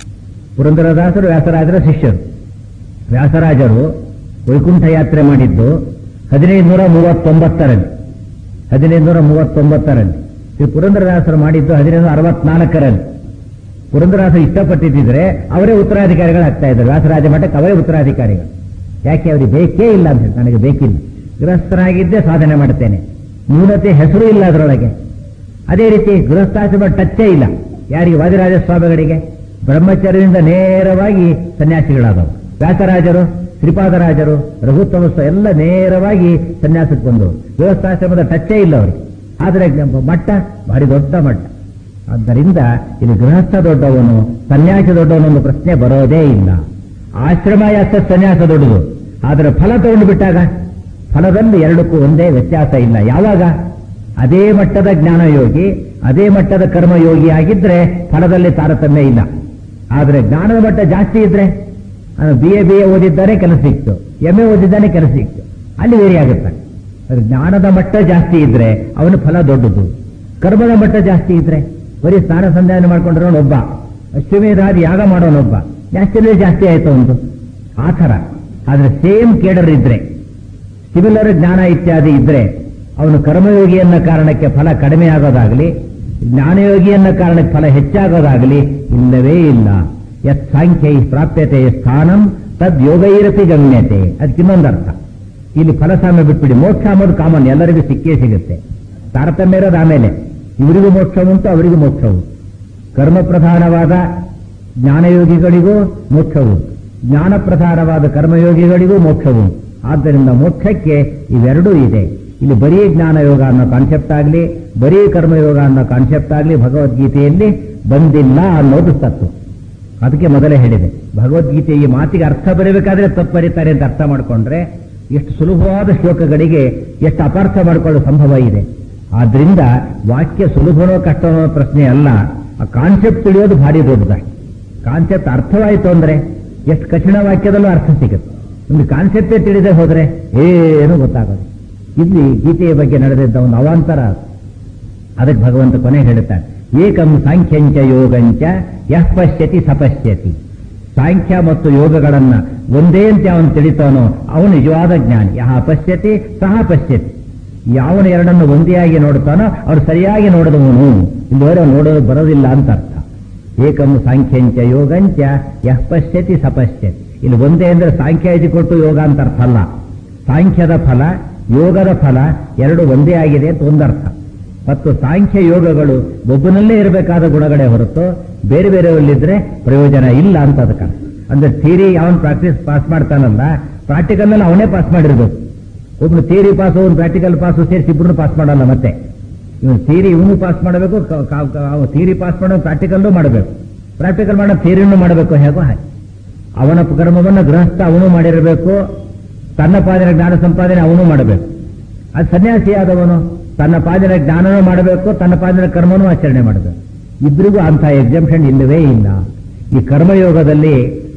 ಪುರಂದರದಾಸರು ವ್ಯಾಸರಾಜರ ಶಿಷ್ಯರು ವ್ಯಾಸರಾಜರು ವೈಕುಂಠ ಯಾತ್ರೆ ಮಾಡಿದ್ದು ಹದಿನೈದು ನೂರ ಮೂವತ್ತೊಂಬತ್ತರಲ್ಲಿ ಹದಿನೈದು ನೂರ ಮೂವತ್ತೊಂಬತ್ತರಲ್ಲಿ ಶ್ರೀ ಪುರಂದರದಾಸರು ಮಾಡಿದ್ದು ಹದಿನೈದು ನೂರ ಅರವತ್ನಾಲ್ಕರಲ್ಲಿ ಪುರಂದರಾಸ ಇಷ್ಟಪಟ್ಟಿದ್ದರೆ ಅವರೇ ಉತ್ತರಾಧಿಕಾರಿಗಳಾಗ್ತಾ ಇದ್ದಾರೆ ವ್ಯಾಸರಾಜ ಮಠಕ್ಕೆ ಅವರೇ ಉತ್ತರಾಧಿಕಾರಿಗಳು ಯಾಕೆ ಅವರಿಗೆ ಬೇಕೇ ಇಲ್ಲ ಅಂತ ಹೇಳಿ, ನನಗೆ ಬೇಕಿಲ್ಲ ಗೃಹಸ್ಥನಾಗಿದ್ದೇ ಸಾಧನೆ ಮಾಡುತ್ತೇನೆ ನ್ಯೂನತೆ ಹೆಸರು ಇಲ್ಲ ಅದರೊಳಗೆ ಅದೇ ರೀತಿ ಗೃಹಸ್ಥಾಶ್ರಮ ಟಚ್ಚೇ ಇಲ್ಲ ಯಾರಿಗೆ ವಾದಿರಾಜ ಸ್ವಾಮಿಗಳಿಗೆ ಬ್ರಹ್ಮಚರ್ಯದಿಂದ ನೇರವಾಗಿ ಸನ್ಯಾಸಿಗಳಾದವು ವ್ಯಾಸರಾಜರು ಶ್ರೀಪಾದರಾಜರು ರಘುತ್ತಮ ಸ್ವ- ಎಲ್ಲ ನೇರವಾಗಿ ಸನ್ಯಾಸಕ್ಕೆ ಬಂದವರು ಗೃಹಸ್ಥಾಶ್ರಮದ ಟಚ್ಚೇ ಇಲ್ಲ ಅವರಿಗೆ ಆದರೆ ಮಟ್ಟ ಭಾರಿ ದೊಡ್ಡ ಮಟ್ಟ ಆದ್ದರಿಂದ ಇಲ್ಲಿ ಗೃಹಸ್ಥ ದೊಡ್ಡವನು ಸನ್ಯಾಸಿ ದೊಡ್ಡವನು ಒಂದು ಪ್ರಶ್ನೆ ಬರೋದೇ ಇಲ್ಲ ಆಶ್ರಮ ಯಾಕೆ ಸನ್ಯಾಸ ದೊಡ್ಡದು ಆದರೆ ಫಲ ತಗೊಂಡು ಬಿಟ್ಟಾಗ ಫಲದಲ್ಲಿ ಎರಡಕ್ಕೂ ಒಂದೇ ವ್ಯತ್ಯಾಸ ಇಲ್ಲ ಯಾವಾಗ ಅದೇ ಮಟ್ಟದ ಜ್ಞಾನಯೋಗಿ ಅದೇ ಮಟ್ಟದ ಕರ್ಮಯೋಗಿ ಆಗಿದ್ರೆ ಫಲದಲ್ಲಿ ತಾರತಮ್ಯ ಇಲ್ಲ ಆದರೆ ಜ್ಞಾನದ ಮಟ್ಟ ಜಾಸ್ತಿ ಇದ್ರೆ ಬಿ ಎ ಬಿ ಎ ಓದಿದ್ದಾನೆ ಕೆಲಸ ಸಿಕ್ತು ಎಂ ಎ ಓದಿದ್ದಾನೆ ಕೆಲಸ ಸಿಕ್ತು ಅಲ್ಲಿ ವೇರಿ ಆಗುತ್ತೆ ಅದು ಜ್ಞಾನದ ಮಟ್ಟ ಜಾಸ್ತಿ ಇದ್ರೆ ಅವನ ಫಲ ದೊಡ್ಡದು ಕರ್ಮದ ಮಟ್ಟ ಜಾಸ್ತಿ ಇದ್ರೆ ಬರೀ ಸ್ನಾನ ಸಂಧಾನ ಮಾಡ್ಕೊಂಡಿರೋನೊಬ್ಬ ಅಶ್ವಮೇಧಾದಿ ಯಾಗ ಮಾಡೋನೊಬ್ಬ ಜಾಸ್ತಿ ಜಾಸ್ತಿ ಆಯ್ತು ಒಂದು ಆ ಥರ ಆದ್ರೆ ಸೇಮ್ ಕೇಡರ್ ಇದ್ರೆ ಸಿಮಿಲರ್ ಜ್ಞಾನ ಇತ್ಯಾದಿ ಇದ್ರೆ ಅವನು ಕರ್ಮಯೋಗಿ ಅನ್ನೋ ಕಾರಣಕ್ಕೆ ಫಲ ಕಡಿಮೆ ಆಗೋದಾಗಲಿ ಜ್ಞಾನಯೋಗಿ ಅನ್ನೋ ಕಾರಣಕ್ಕೆ ಫಲ ಹೆಚ್ಚಾಗೋದಾಗಲಿ ಇಲ್ಲವೇ ಇಲ್ಲ ಯತ್ ಸಾಂಖ್ಯೈ ಪ್ರಾಪ್ಯತೆ ಸ್ಥಾನಂ ತದ್ ಯೋಗೈರಪಿ ಗಮ್ಯತೆ ಅದಕ್ಕೆ ಇನ್ನೊಂದು ಅರ್ಥ ಇಲ್ಲಿ ಫಲಸಾಮ್ಯ ಬಿಟ್ಬಿಡಿ ಮೋಕ್ಷ ಅನ್ನೋದು ಕಾಮನ್ ಎಲ್ಲರಿಗೂ ಸಿಕ್ಕೇ ಸಿಗುತ್ತೆ ತಾರತಮ್ಯ ಇರೋದು ಆಮೇಲೆ ಇವರಿಗೂ ಮೋಕ್ಷ ಉಂಟು ಅವರಿಗೂ ಮೋಕ್ಷ ಉಂಟು ಕರ್ಮ ಪ್ರಧಾನವಾದ ಜ್ಞಾನಯೋಗಿಗಳಿಗೂ ಮೋಕ್ಷವು ಜ್ಞಾನ ಪ್ರಧಾನವಾದ ಕರ್ಮಯೋಗಿಗಳಿಗೂ ಮೋಕ್ಷವು ಆದ್ದರಿಂದ ಮೋಕ್ಷಕ್ಕೆ ಇವೆರಡೂ ಇದೆ ಇಲ್ಲಿ ಬರೀ ಜ್ಞಾನಯೋಗ ಅನ್ನೋ ಕಾನ್ಸೆಪ್ಟ್ ಆಗಲಿ ಬರೀ ಕರ್ಮಯೋಗ ಅನ್ನೋ ಕಾನ್ಸೆಪ್ಟ್ ಆಗಲಿ ಭಗವದ್ಗೀತೆಯಲ್ಲಿ ಬಂದಿಲ್ಲ ಅನ್ನೋದು ತತ್ವ ಅದಕ್ಕೆ ಮೊದಲೇ ಹೇಳಿದೆ ಭಗವದ್ಗೀತೆ ಈ ಮಾತಿಗೆ ಅರ್ಥ ಬರೀಬೇಕಾದ್ರೆ ತಪ್ಪು ಬರೀತಾರೆ ಅಂತ ಅರ್ಥ ಮಾಡಿಕೊಂಡ್ರೆ ಎಷ್ಟು ಸುಲಭವಾದ ಶ್ಲೋಕಗಳಿಗೆ ಎಷ್ಟು ಅಪಾರ್ಥ ಮಾಡಿಕೊಳ್ಳೋ ಸಂಭವ ಇದೆ ಆದ್ರಿಂದ ವಾಕ್ಯ ಸುಲಭನೋ ಕಷ್ಟನೋ ಪ್ರಶ್ನೆ ಅಲ್ಲ ಆ ಕಾನ್ಸೆಪ್ಟ್ ತಿಳಿಯೋದು ಭಾರಿ ದೊಡ್ಡದಷ್ಟೆ ಕಾನ್ಸೆಪ್ಟ್ ಅರ್ಥವಾಯಿತು ಅಂದ್ರೆ ಎಷ್ಟು ಕಠಿಣ ವಾಕ್ಯದಲ್ಲೂ ಅರ್ಥ ಸಿಗುತ್ತೆ ಒಂದು ಕಾನ್ಸೆಪ್ಟೇ ತಿಳಿದೇ ಹೋದ್ರೆ ಏನು ಗೊತ್ತಾಗೋದು ಇಲ್ಲಿ ಗೀತೆಯ ಬಗ್ಗೆ ನಡೆದಿದ್ದ ಒಂದು ಅವಾಂತರ ಅದು. ಅದಕ್ಕೆ ಭಗವಂತ ಕೊನೆ ಹೇಳುತ್ತಾನೆ ಏಕಂ ಸಾಂಖ್ಯಂಚ ಯೋಗಂಚ ಯಃ ಪಶ್ಯತಿ ಸಪಶ್ಯತಿ ಸಾಂಖ್ಯ ಮತ್ತು ಯೋಗಗಳನ್ನ ಒಂದೇ ಅಂತ ಅವನು ತಿಳಿತಾನೋ ಅವನು ನಿಜವಾದ ಜ್ಞಾನಿ ಯಹ ಪಶ್ಯತಿ ಸಹ ಪಶ್ಯತಿ ಯಾವನು ಎರಡನ್ನು ಒಂದೇಯಾಗಿ ನೋಡುತ್ತಾನೋ ಅವನು ಸರಿಯಾಗಿ ನೋಡಿದವನು ಇಲ್ಲಿವರೆ ಅವನು ನೋಡೋದು ಬರೋದಿಲ್ಲ ಅಂತ ಅರ್ಥ ಏಕಂ ಸಾಂಖ್ಯಂಚ ಯೋಗಂಚ ಯಃ ಪಶ್ಯತಿ ಸಪಶ್ಯತಿ ಇಲ್ಲಿ ಒಂದೇ ಅಂದ್ರೆ ಸಾಂಖ್ಯ ಇದು ಕೊಟ್ಟು ಯೋಗ ಅಂತ ಅರ್ಥ ಅಲ್ಲ ಸಾಂಖ್ಯದ ಫಲ ಯೋಗದ ಫಲ ಎರಡು ಒಂದೇ ಆಗಿದೆ ಅಂತ ಒಂದರ್ಥ ಮತ್ತು ಸಾಂಖ್ಯ ಯೋಗಗಳು ಒಬ್ಬನಲ್ಲೇ ಇರಬೇಕಾದ ಗುಣಗಳೇ ಹೊರತು ಬೇರೆ ಬೇರೆಯವಲ್ಲಿದ್ರೆ ಪ್ರಯೋಜನ ಇಲ್ಲ ಅಂತ ಅದಕ್ಕೆ ಅರ್ಥ. ಅಂದ್ರೆ ಥಿಯರಿ ಅವನ್ ಪ್ರಾಕ್ಟೀಸ್ ಪಾಸ್ ಮಾಡ್ತಾನಲ್ಲ ಪ್ರಾಕ್ಟಿಕಲ್ ನಲ್ಲಿ ಅವನೇ ಪಾಸ್ ಮಾಡಿರ್ಬೇಕು ಒಬ್ನು ಥಿಯರಿ ಪಾಸು ಒಂದು ಪ್ರಾಕ್ಟಿಕಲ್ ಪಾಸು ಸೇರಿಸಿ ಇಬ್ರು ಪಾಸ್ ಮಾಡಲ್ಲ ಮತ್ತೆ ಇವನು ಥಿಯರಿ ಇವನು ಪಾಸ್ ಮಾಡಬೇಕು ಥಿಯರಿ ಪಾಸ್ ಮಾಡೋ ಪ್ರಾಕ್ಟಿಕಲ್ಲು ಮಾಡಬೇಕು ಪ್ರಾಕ್ಟಿಕಲ್ ಮಾಡೋ ಥಿಯರಿನೂ ಮಾಡಬೇಕು ಹೇಗೋ ಹಾಗೆ ಅವನ ಕರ್ಮವನ್ನು ಗೃಹಸ್ಥ ಅವನು ಮಾಡಿರಬೇಕು ತನ್ನ ಪಾದಿನ ಜ್ಞಾನ ಸಂಪಾದನೆ ಅವನು ಮಾಡಬೇಕು ಅದು ಸನ್ಯಾಸಿ ಆದವನು ತನ್ನ ಪಾದಿನ ಜ್ಞಾನನೂ ಮಾಡಬೇಕು ತನ್ನ ಪಾದಿನ ಕರ್ಮನೂ ಆಚರಣೆ ಮಾಡಬೇಕು ಇಬ್ಬರಿಗೂ ಅಂಥ ಎಕ್ಸಂಪ್ಷನ್ ಇಲ್ಲವೇ ಇಲ್ಲ ಈ ಕರ್ಮಯೋಗದಲ್ಲಿ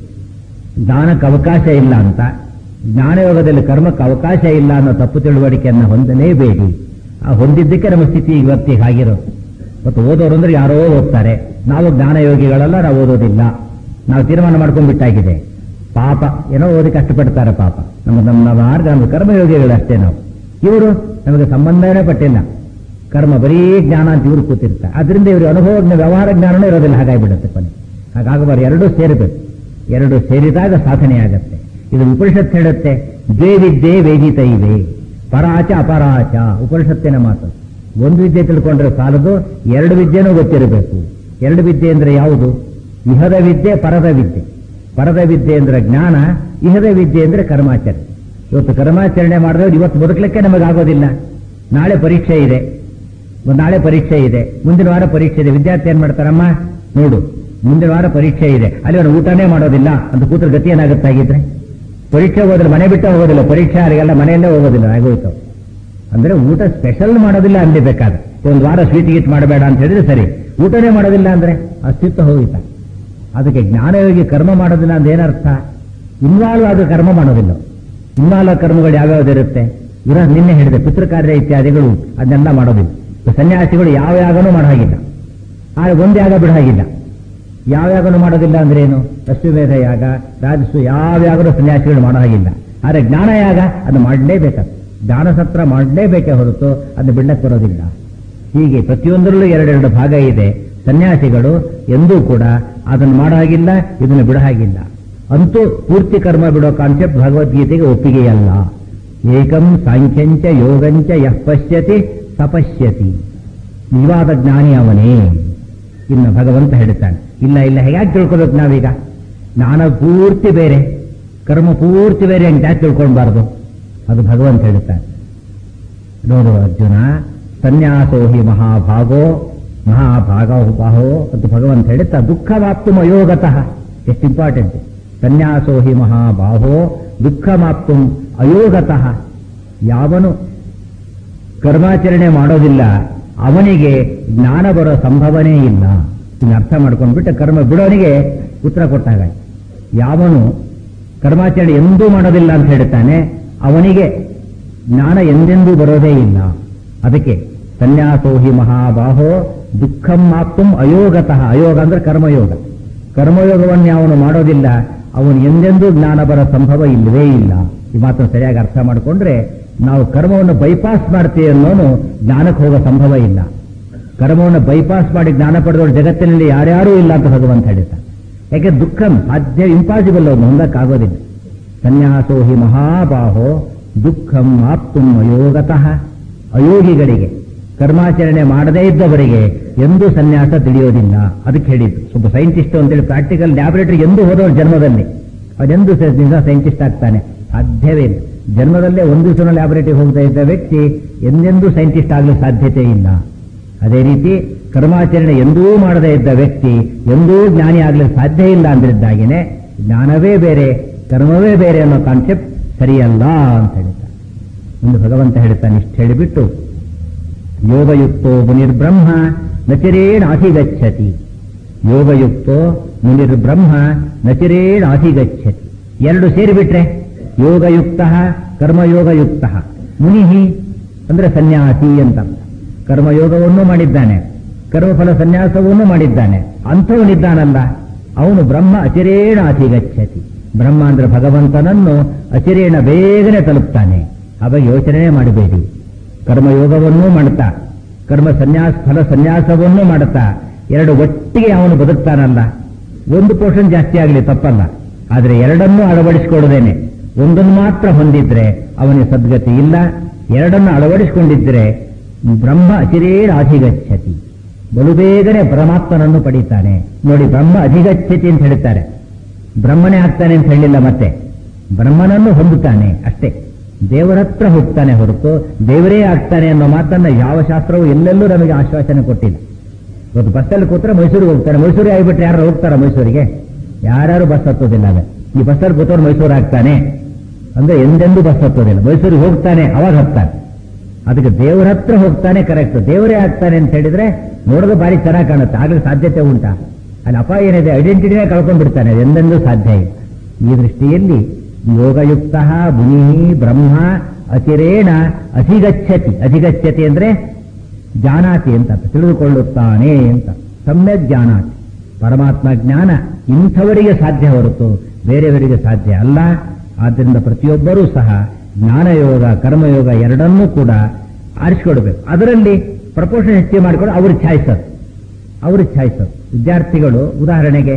ಜ್ಞಾನಕ್ಕೆ ಅವಕಾಶ ಇಲ್ಲ ಅಂತ ಜ್ಞಾನಯೋಗದಲ್ಲಿ ಕರ್ಮಕ್ಕೆ ಅವಕಾಶ ಇಲ್ಲ ಅನ್ನೋ ತಪ್ಪು ತಿಳುವಳಿಕೆಯನ್ನು ಹೊಂದಲೇಬೇಡಿ ಆ ಹೊಂದಿದ್ದಕ್ಕೆ ನಮ್ಮ ಸ್ಥಿತಿ ಇವತ್ತಿಗೆ ಆಗಿರೋದು ಮತ್ತು ಓದೋರು ಅಂದ್ರೆ ಯಾರೋ ಓದ್ತಾರೆ ನಾವು ಜ್ಞಾನಯೋಗಿಗಳೆಲ್ಲ ನಾವು ಓದೋದಿಲ್ಲ ನಾವು ತೀರ್ಮಾನ ಮಾಡ್ಕೊಂಡ್ಬಿಟ್ಟಾಗಿದೆ ಪಾಪ ಏನೋ ಓದಿ ಕಷ್ಟಪಡ್ತಾರೆ ಪಾಪ ನಮ್ಮ ನಮ್ಮ ಮಾರ್ಗ ನಮ್ಮ ಕರ್ಮಯೋಗಿಗಳಷ್ಟೇ ನಾವು ಇವರು ನಮಗೆ ಸಂಬಂಧನೇ ಪಟ್ಟಿಲ್ಲ ಕರ್ಮ ಬರೀ ಜ್ಞಾನ ಅಂತ ಇವರು ಕೂತಿರ್ತಾರೆ ಅದರಿಂದ ಇವರು ಅನುಭವ ವ್ಯವಹಾರ ಜ್ಞಾನನೂ ಇರೋದಿಲ್ಲ ಹಾಗಾಗಿಬಿಡುತ್ತೆ ಕೊನೆ ಹಾಗಾಗಬಾರ್ದು ಎರಡೂ ಸೇರಬೇಕು ಎರಡು ಸೇರಿದಾಗ ಸಾಧನೆ ಆಗತ್ತೆ ಇದು ಉಪನಿಷತ್ ಹೇಳುತ್ತೆ ದ್ವೇ ವಿದ್ಯೆ ವೇದಿತ ಇವೆ ಪರಾಚ ಅಪರಾಚ ಉಪನಿಷತ್ತಿನ ಮಾತು ಒಂದು ವಿದ್ಯೆ ತಿಳ್ಕೊಂಡ್ರೆ ಸಾಲದು ಎರಡು ವಿದ್ಯೆನೂ ಗೊತ್ತಿರಬೇಕು ಎರಡು ವಿದ್ಯೆ ಅಂದ್ರೆ ಯಾವುದು ಇಹದ ವಿದ್ಯೆ ಪರದ ವಿದ್ಯೆ ಪರದ ವಿದ್ಯೆ ಅಂದ್ರೆ ಜ್ಞಾನ ಇಹದ ವಿದ್ಯೆ ಅಂದ್ರೆ ಕರ್ಮಾಚರಣೆ ಇವತ್ತು ಕರ್ಮಾಚರಣೆ ಮಾಡಿದ್ರೆ ಇವತ್ತು ಬದುಕಲಿಕ್ಕೆ ನಮಗಾಗೋದಿಲ್ಲ ನಾಳೆ ಪರೀಕ್ಷೆ ಇದೆ ಒಂದು ನಾಳೆ ಪರೀಕ್ಷೆ ಇದೆ ಮುಂದಿನ ವಾರ ಪರೀಕ್ಷೆ ಇದೆ ವಿದ್ಯಾರ್ಥಿ ಏನ್ ಮಾಡ್ತಾರಮ್ಮ ನೋಡು ಮುಂದಿನ ವಾರ ಪರೀಕ್ಷೆ ಇದೆ ಅಲ್ಲಿ ಅವನು ಊಟನೇ ಮಾಡೋದಿಲ್ಲ ಅಂತ ಕೂತ್ರ ಗತಿ ಏನಾಗುತ್ತಾಗಿದ್ರೆ ಪರೀಕ್ಷೆ ಹೋದ್ರೆ ಮನೆ ಬಿಟ್ಟು ಹೋಗೋದಿಲ್ಲ ಪರೀಕ್ಷೆ ಅವರಿಗೆಲ್ಲ ಮನೆಯಲ್ಲೇ ಹೋಗೋದಿಲ್ಲ ಆಗೋಯ್ತು ಅಂದ್ರೆ ಊಟ ಸ್ಪೆಷಲ್ ಮಾಡೋದಿಲ್ಲ ಅಲ್ಲಿ ಬೇಕಾದ್ರೆ ಒಂದು ವಾರ ಸ್ವೀಟ್ ಗೀಟ್ ಮಾಡಬೇಡ ಅಂತ ಹೇಳಿದ್ರೆ ಸರಿ ಊಟನೇ ಮಾಡೋದಿಲ್ಲ ಅಂದ್ರೆ ಅಸ್ತಿತ್ವ ಹೋಗಿತ್ತ ಅದಕ್ಕೆ ಜ್ಞಾನಯೋಗಿ ಕರ್ಮ ಮಾಡೋದಿಲ್ಲ ಅಂತ ಏನರ್ಥ ಇನ್ವಾಲ್ವ್ ಆದ ಕರ್ಮ ಮಾಡೋದಿಲ್ಲ ಇನ್ವಾಲ್ವ್ ಕರ್ಮಗಳು ಯಾವ್ಯಾವ್ದಿರುತ್ತೆ ಇರ ನಿನ್ನೆ ಹೇಳಿದೆ ಪಿತೃಕಾರ್ಯ ಇತ್ಯಾದಿಗಳು ಅದನ್ನೆಲ್ಲ ಮಾಡೋದಿಲ್ಲ ಸನ್ಯಾಸಿಗಳು ಯಾವ ಯಾಗನೂ ಮಾಡೋ ಹಾಗಿಲ್ಲ ಆದ್ರೆ ಒಂದು ಯಾಗ ಬಿಡೋ ಹಾಗಿಲ್ಲ ಯಾವ ಯಾಗನೂ ಮಾಡೋದಿಲ್ಲ ಅಂದ್ರೆ ಏನು ಅಶ್ವಮೇಧ ಯಾಗ ರಾಜಸ್ವ ಯಾವ ಯಾಗನೂ ಸನ್ಯಾಸಿಗಳು ಮಾಡೋ ಹಾಗಿಲ್ಲ ಆದ್ರೆ ಜ್ಞಾನ ಯಾಗ ಅದು ಮಾಡಲೇಬೇಕಾದ ಜ್ಞಾನ ಸತ್ರ ಮಾಡಲೇಬೇಕೇ ಹೊರತು ಅದನ್ನು ಬಿಡಕ್ಕೆ ಬರೋದಿಲ್ಲ ಹೀಗೆ ಪ್ರತಿಯೊಂದರಲ್ಲೂ ಎರಡೆರಡು ಭಾಗ ಇದೆ ಸನ್ಯಾಸಿಗಳು ಎಂದೂ ಕೂಡ ಅದನ್ನು ಮಾಡೋ ಹಾಗಿಲ್ಲ ಇದನ್ನು ಬಿಡೋ ಹಾಗಿಲ್ಲ ಅಂತೂ ಪೂರ್ತಿ ಕರ್ಮ ಬಿಡೋ ಕಾನ್ಸೆಪ್ಟ್ ಭಗವದ್ಗೀತೆಗೆ ಒಪ್ಪಿಗೆಯಲ್ಲ ಏಕಂ ಸಾಂಖ್ಯಂಚ ಯೋಗಂಚ ಯಃ ಪಶ್ಯತಿ ತಪಶ್ಯತಿ ನಿವಾದ ಜ್ಞಾನಿ ಅವನೇ ಇನ್ನು ಭಗವಂತ ಹೇಳ್ತಾನೆ ಇಲ್ಲ ಇಲ್ಲ ಹೇಗೆ ತಿಳ್ಕೊಬೇಕು ನಾವೀಗ ಜ್ಞಾನ ಪೂರ್ತಿ ಬೇರೆ ಕರ್ಮ ಪೂರ್ತಿ ಬೇರೆ ಅಂತ ಯಾಕೆ ತಿಳ್ಕೊಳ್ಬಾರ್ದು ಅದು ಭಗವಂತ ಹೇಳ್ತಾನೆ ನೋಡು ಅರ್ಜುನ ಸನ್ಯಾಸೋ ಹಿ ಮಹಾಭಾಗೋ ಮಹಾಭಾಗೋ ಬಾಹೋ ಅಂತ ಭಗವಂತ ಹೇಳುತ್ತಾ ದುಃಖವಾಪ್ತು ಅಯೋಗತಃ ಎಷ್ಟು ಇಂಪಾರ್ಟೆಂಟ್ ಸನ್ಯಾಸೋ ಹಿ ಮಹಾಬಾಹೋ ದುಃಖಮಾಪ್ತು ಅಯೋಗತಃ ಯಾವನು ಕರ್ಮಾಚರಣೆ ಮಾಡೋದಿಲ್ಲ ಅವನಿಗೆ ಜ್ಞಾನ ಬರೋ ಸಂಭವನೇ ಇಲ್ಲ ಇನ್ನು ಅರ್ಥ ಮಾಡ್ಕೊಂಡ್ಬಿಟ್ಟು ಕರ್ಮ ಬಿಡೋನಿಗೆ ಉತ್ತರ ಕೊಟ್ಟಾಗ ಯಾವನು ಕರ್ಮಾಚರಣೆ ಎಂದೂ ಮಾಡೋದಿಲ್ಲ ಅಂತ ಹೇಳ್ತಾನೆ ಅವನಿಗೆ ಜ್ಞಾನ ಎಂದೆಂದೂ ಬರೋದೇ ಇಲ್ಲ ಅದಕ್ಕೆ ಸನ್ಯಾಸೋ ಹಿ ಮಹಾಬಾಹೋ ದುಃಖಂ ಮಾಪ್ತುಂ ಅಯೋಗತಃ ಅಯೋಗ ಅಂದ್ರೆ ಕರ್ಮಯೋಗ ಕರ್ಮಯೋಗವನ್ನು ಅವನು ಮಾಡೋದಿಲ್ಲ ಅವನು ಎಂದೆಂದೂ ಜ್ಞಾನ ಬರೋ ಸಂಭವ ಇಲ್ಲವೇ ಇಲ್ಲ ಈ ಮಾತನ್ನು ಸರಿಯಾಗಿ ಅರ್ಥ ಮಾಡಿಕೊಂಡ್ರೆ ನಾವು ಕರ್ಮವನ್ನು ಬೈಪಾಸ್ ಮಾಡ್ತೀವಿ ಅನ್ನೋನು ಜ್ಞಾನಕ್ಕೆ ಹೋಗೋ ಸಂಭವ ಇಲ್ಲ ಕರ್ಮವನ್ನು ಬೈಪಾಸ್ ಮಾಡಿ ಜ್ಞಾನ ಪಡೆದವರು ಜಗತ್ತಿನಲ್ಲಿ ಯಾರ್ಯಾರೂ ಇಲ್ಲ ಅಂತ ಭಗವಂತ ಹೇಳಿದ ಯಾಕೆ ದುಃಖಂ ಸಾಧ್ಯ ಇಂಪಾಸಿಬಲ್ ಅವನು ಹೊಂದಕ್ಕಾಗೋದಿಲ್ಲ ಸನ್ಯಾಸೋ ಹಿ ಮಹಾಬಾಹೋ ದುಃಖಂ ಆಪ್ತುಂ ಅಯೋಗತಃ ಅಯೋಗಿಗಳಿಗೆ ಕರ್ಮಾಚರಣೆ ಮಾಡದೇ ಇದ್ದವರಿಗೆ ಎಂದೂ ಸನ್ಯಾಸ ತಿಳಿಯೋದಿಲ್ಲ ಅದಕ್ಕೆ ಹೇಳಿದ್ದು ಸ್ವಲ್ಪ ಸೈಂಟಿಸ್ಟ್ ಅಂತೇಳಿ ಪ್ರಾಕ್ಟಿಕಲ್ ಲ್ಯಾಬೊರೇಟರಿ ಎಂದೂ ಹೋದವರು ಜನ್ಮದಲ್ಲಿ ಅವನೆಂದು ನಿಜ ಸೈಂಟಿಸ್ಟ್ ಆಗ್ತಾನೆ ಸಾಧ್ಯವೇ ಇಲ್ಲ ಜನ್ಮದಲ್ಲೇ ಒಂದು ದಿವಸ ಲ್ಯಾಬೊರೇಟರಿ ಹೋಗ್ತಾ ಇದ್ದ ವ್ಯಕ್ತಿ ಎಂದೆಂದೂ ಸೈಂಟಿಸ್ಟ್ ಆಗಲು ಸಾಧ್ಯತೆ ಇಲ್ಲ ಅದೇ ರೀತಿ ಕರ್ಮಾಚರಣೆ ಎಂದೂ ಮಾಡದೇ ಇದ್ದ ವ್ಯಕ್ತಿ ಎಂದೂ ಜ್ಞಾನಿ ಆಗಲಿಕ್ಕೆ ಸಾಧ್ಯ ಇಲ್ಲ ಅಂದಿದ್ದಾಗೇನೆ ಜ್ಞಾನವೇ ಬೇರೆ ಕರ್ಮವೇ ಬೇರೆ ಅನ್ನೋ ಕಾನ್ಸೆಪ್ಟ್ ಸರಿಯಲ್ಲ ಅಂತ ಹೇಳ್ತಾನೆ ಒಂದು ಭಗವಂತ ಹೇಳ್ತಾನೆ ಇಷ್ಟು ಹೇಳಿಬಿಟ್ಟು ಯೋಗಯುಕ್ತೋ ಮುನಿರ್ಬ್ರಹ್ಮ ನಚಿರೇಣಾಧಿಗಚ್ಚತಿ ಯೋಗಯುಕ್ತೋ ಮುನಿರ್ಬ್ರಹ್ಮ ನಚಿರೇಣಾಧಿಗಚ್ಚತಿ ಎರಡು ಸೇರಿಬಿಟ್ರೆ ಯೋಗಯುಕ್ತ ಕರ್ಮಯೋಗಯುಕ್ತ ಮುನಿಹಿ ಅಂದ್ರೆ ಸನ್ಯಾಸಿ ಅಂತ ಕರ್ಮಯೋಗವನ್ನು ಮಾಡಿದ್ದಾನೆ ಕರ್ಮಫಲ ಸನ್ಯಾಸವನ್ನು ಮಾಡಿದ್ದಾನೆ ಅಂಥವನಿದ್ದಾನಲ್ಲ ಅವನು ಬ್ರಹ್ಮ ಅಚಿರೇಣ ಅಧಿಗಚ್ಚತಿ ಬ್ರಹ್ಮ ಅಂದ್ರೆ ಭಗವಂತನನ್ನು ಅಚಿರೇಣ ಬೇಗನೆ ತಲುಪ್ತಾನೆ ಅವಾಗ ಯೋಚನೆ ಮಾಡಬೇಡಿ ಕರ್ಮಯೋಗವನ್ನೂ ಮಾಡ್ತಾ ಕರ್ಮ ಸನ್ಯಾಸ ಫಲ ಸನ್ಯಾಸವನ್ನೂ ಮಾಡುತ್ತಾ ಎರಡು ಒಟ್ಟಿಗೆ ಅವನು ಬದುಕ್ತಾನಲ್ಲ ಒಂದು ಪೋರ್ಷನ್ ಜಾಸ್ತಿ ಆಗಲಿ ತಪ್ಪಲ್ಲ ಆದರೆ ಎರಡನ್ನೂ ಅಳವಡಿಸಿಕೊಳ್ಳದೇನೆ ಒಂದನ್ನು ಮಾತ್ರ ಹೊಂದಿದ್ರೆ ಅವನಿಗೆ ಸದ್ಗತಿ ಇಲ್ಲ ಎರಡನ್ನು ಅಳವಡಿಸಿಕೊಂಡಿದ್ರೆ ಬ್ರಹ್ಮ ಅಚಿರೇಣ ಅಧಿಗಚ್ಚತಿ ಬಲು ಬೇಗನೆ ಪರಮಾತ್ಮನನ್ನು ಪಡೀತಾನೆ ನೋಡಿ ಬ್ರಹ್ಮ ಅಧಿಗಚ್ಚತಿ ಅಂತ ಹೇಳ್ತಾರೆ ಬ್ರಹ್ಮನೇ ಆಗ್ತಾನೆ ಅಂತ ಹೇಳಿಲ್ಲ ಮತ್ತೆ ಬ್ರಹ್ಮನನ್ನು ಹೊಂದುತ್ತಾನೆ ಅಷ್ಟೇ ದೇವರತ್ರ ಹೋಗ್ತಾನೆ ಹೊರತು ದೇವರೇ ಆಗ್ತಾನೆ ಅನ್ನೋ ಮಾತನ್ನ ಯಾವ ಶಾಸ್ತ್ರವೂ ಎಲ್ಲೆಲ್ಲೂ ನಮಗೆ ಆಶ್ವಾಸನೆ ಕೊಟ್ಟಿಲ್ಲ ಇವತ್ತು ಬಸ್ಸಲ್ಲಿ ಕೂತ್ರೆ ಮೈಸೂರಿಗೆ ಹೋಗ್ತಾರೆ ಮೈಸೂರಿಗೆ ಆಗಿಬಿಟ್ರೆ ಯಾರು ಹೋಗ್ತಾರ ಮೈಸೂರಿಗೆ ಯಾರ್ಯಾರು ಬಸ್ ಹತ್ತೋದಿಲ್ಲ ಅದೇ ಈ ಬಸ್ಸಲ್ಲಿ ಕೂತವ್ರು ಮೈಸೂರು ಆಗ್ತಾನೆ ಅಂದ್ರೆ ಎಂದೆಂದೂ ಬಸ್ ಹತ್ತೋದಿಲ್ಲ ಮೈಸೂರಿಗೆ ಹೋಗ್ತಾನೆ ಅವಾಗ ಹತ್ತಾನೆ ಅದಕ್ಕೆ ದೇವರ ಹತ್ರ ಹೋಗ್ತಾನೆ ಕರೆಕ್ಟ್ ದೇವರೇ ಆಗ್ತಾನೆ ಅಂತ ಹೇಳಿದ್ರೆ ನೋಡೋದು ಬಾರಿ ಚೆನ್ನಾಗಿ ಕಾಣುತ್ತೆ ಆಗಲಿ ಸಾಧ್ಯತೆ ಉಂಟಾ ಅಲ್ಲಿ ಅಪಾಯ ಏನಿದೆ ಐಡೆಂಟಿಟಿನೇ ಕಳ್ಕೊಂಡ್ಬಿಡ್ತಾನೆ ಅದು ಎಂದೆಂದೂ ಸಾಧ್ಯ ಇಲ್ಲ ಈ ದೃಷ್ಟಿಯಲ್ಲಿ ಯೋಗಯುಕ್ತ ಮುನಿ ಬ್ರಹ್ಮ ಅತಿರೇಣ ಅಧಿಗಚ್ಚತಿ ಅಧಿಗಚ್ಚತಿ ಅಂದ್ರೆ ಜಾನಾತಿ ಅಂತ ಅರ್ಥ, ತಿಳಿದುಕೊಳ್ಳುತ್ತಾನೆ ಅಂತ ಸಮ್ಯಕ್ ಜಾನಾತಿ ಪರಮಾತ್ಮ ಜ್ಞಾನ ಇಂಥವರಿಗೆ ಸಾಧ್ಯ ಹೊರತು ಬೇರೆಯವರಿಗೆ ಸಾಧ್ಯ ಅಲ್ಲ ಆದ್ದರಿಂದ ಪ್ರತಿಯೊಬ್ಬರೂ ಸಹ ಜ್ಞಾನಯೋಗ ಕರ್ಮಯೋಗ ಎರಡನ್ನೂ ಕೂಡ ಆರಿಸಿಕೊಡ್ಬೇಕು ಅದರಲ್ಲಿ ಪ್ರಪೋರ್ಷನ್ ಹೆಚ್ಚಿಗೆ ಮಾಡಿಕೊಂಡು ಅವ್ರಿಗೆ ಛಾಯಿಸೋದು ಅವ್ರಿಗೆ ಛಾಯಿಸೋದು ವಿದ್ಯಾರ್ಥಿಗಳು ಉದಾಹರಣೆಗೆ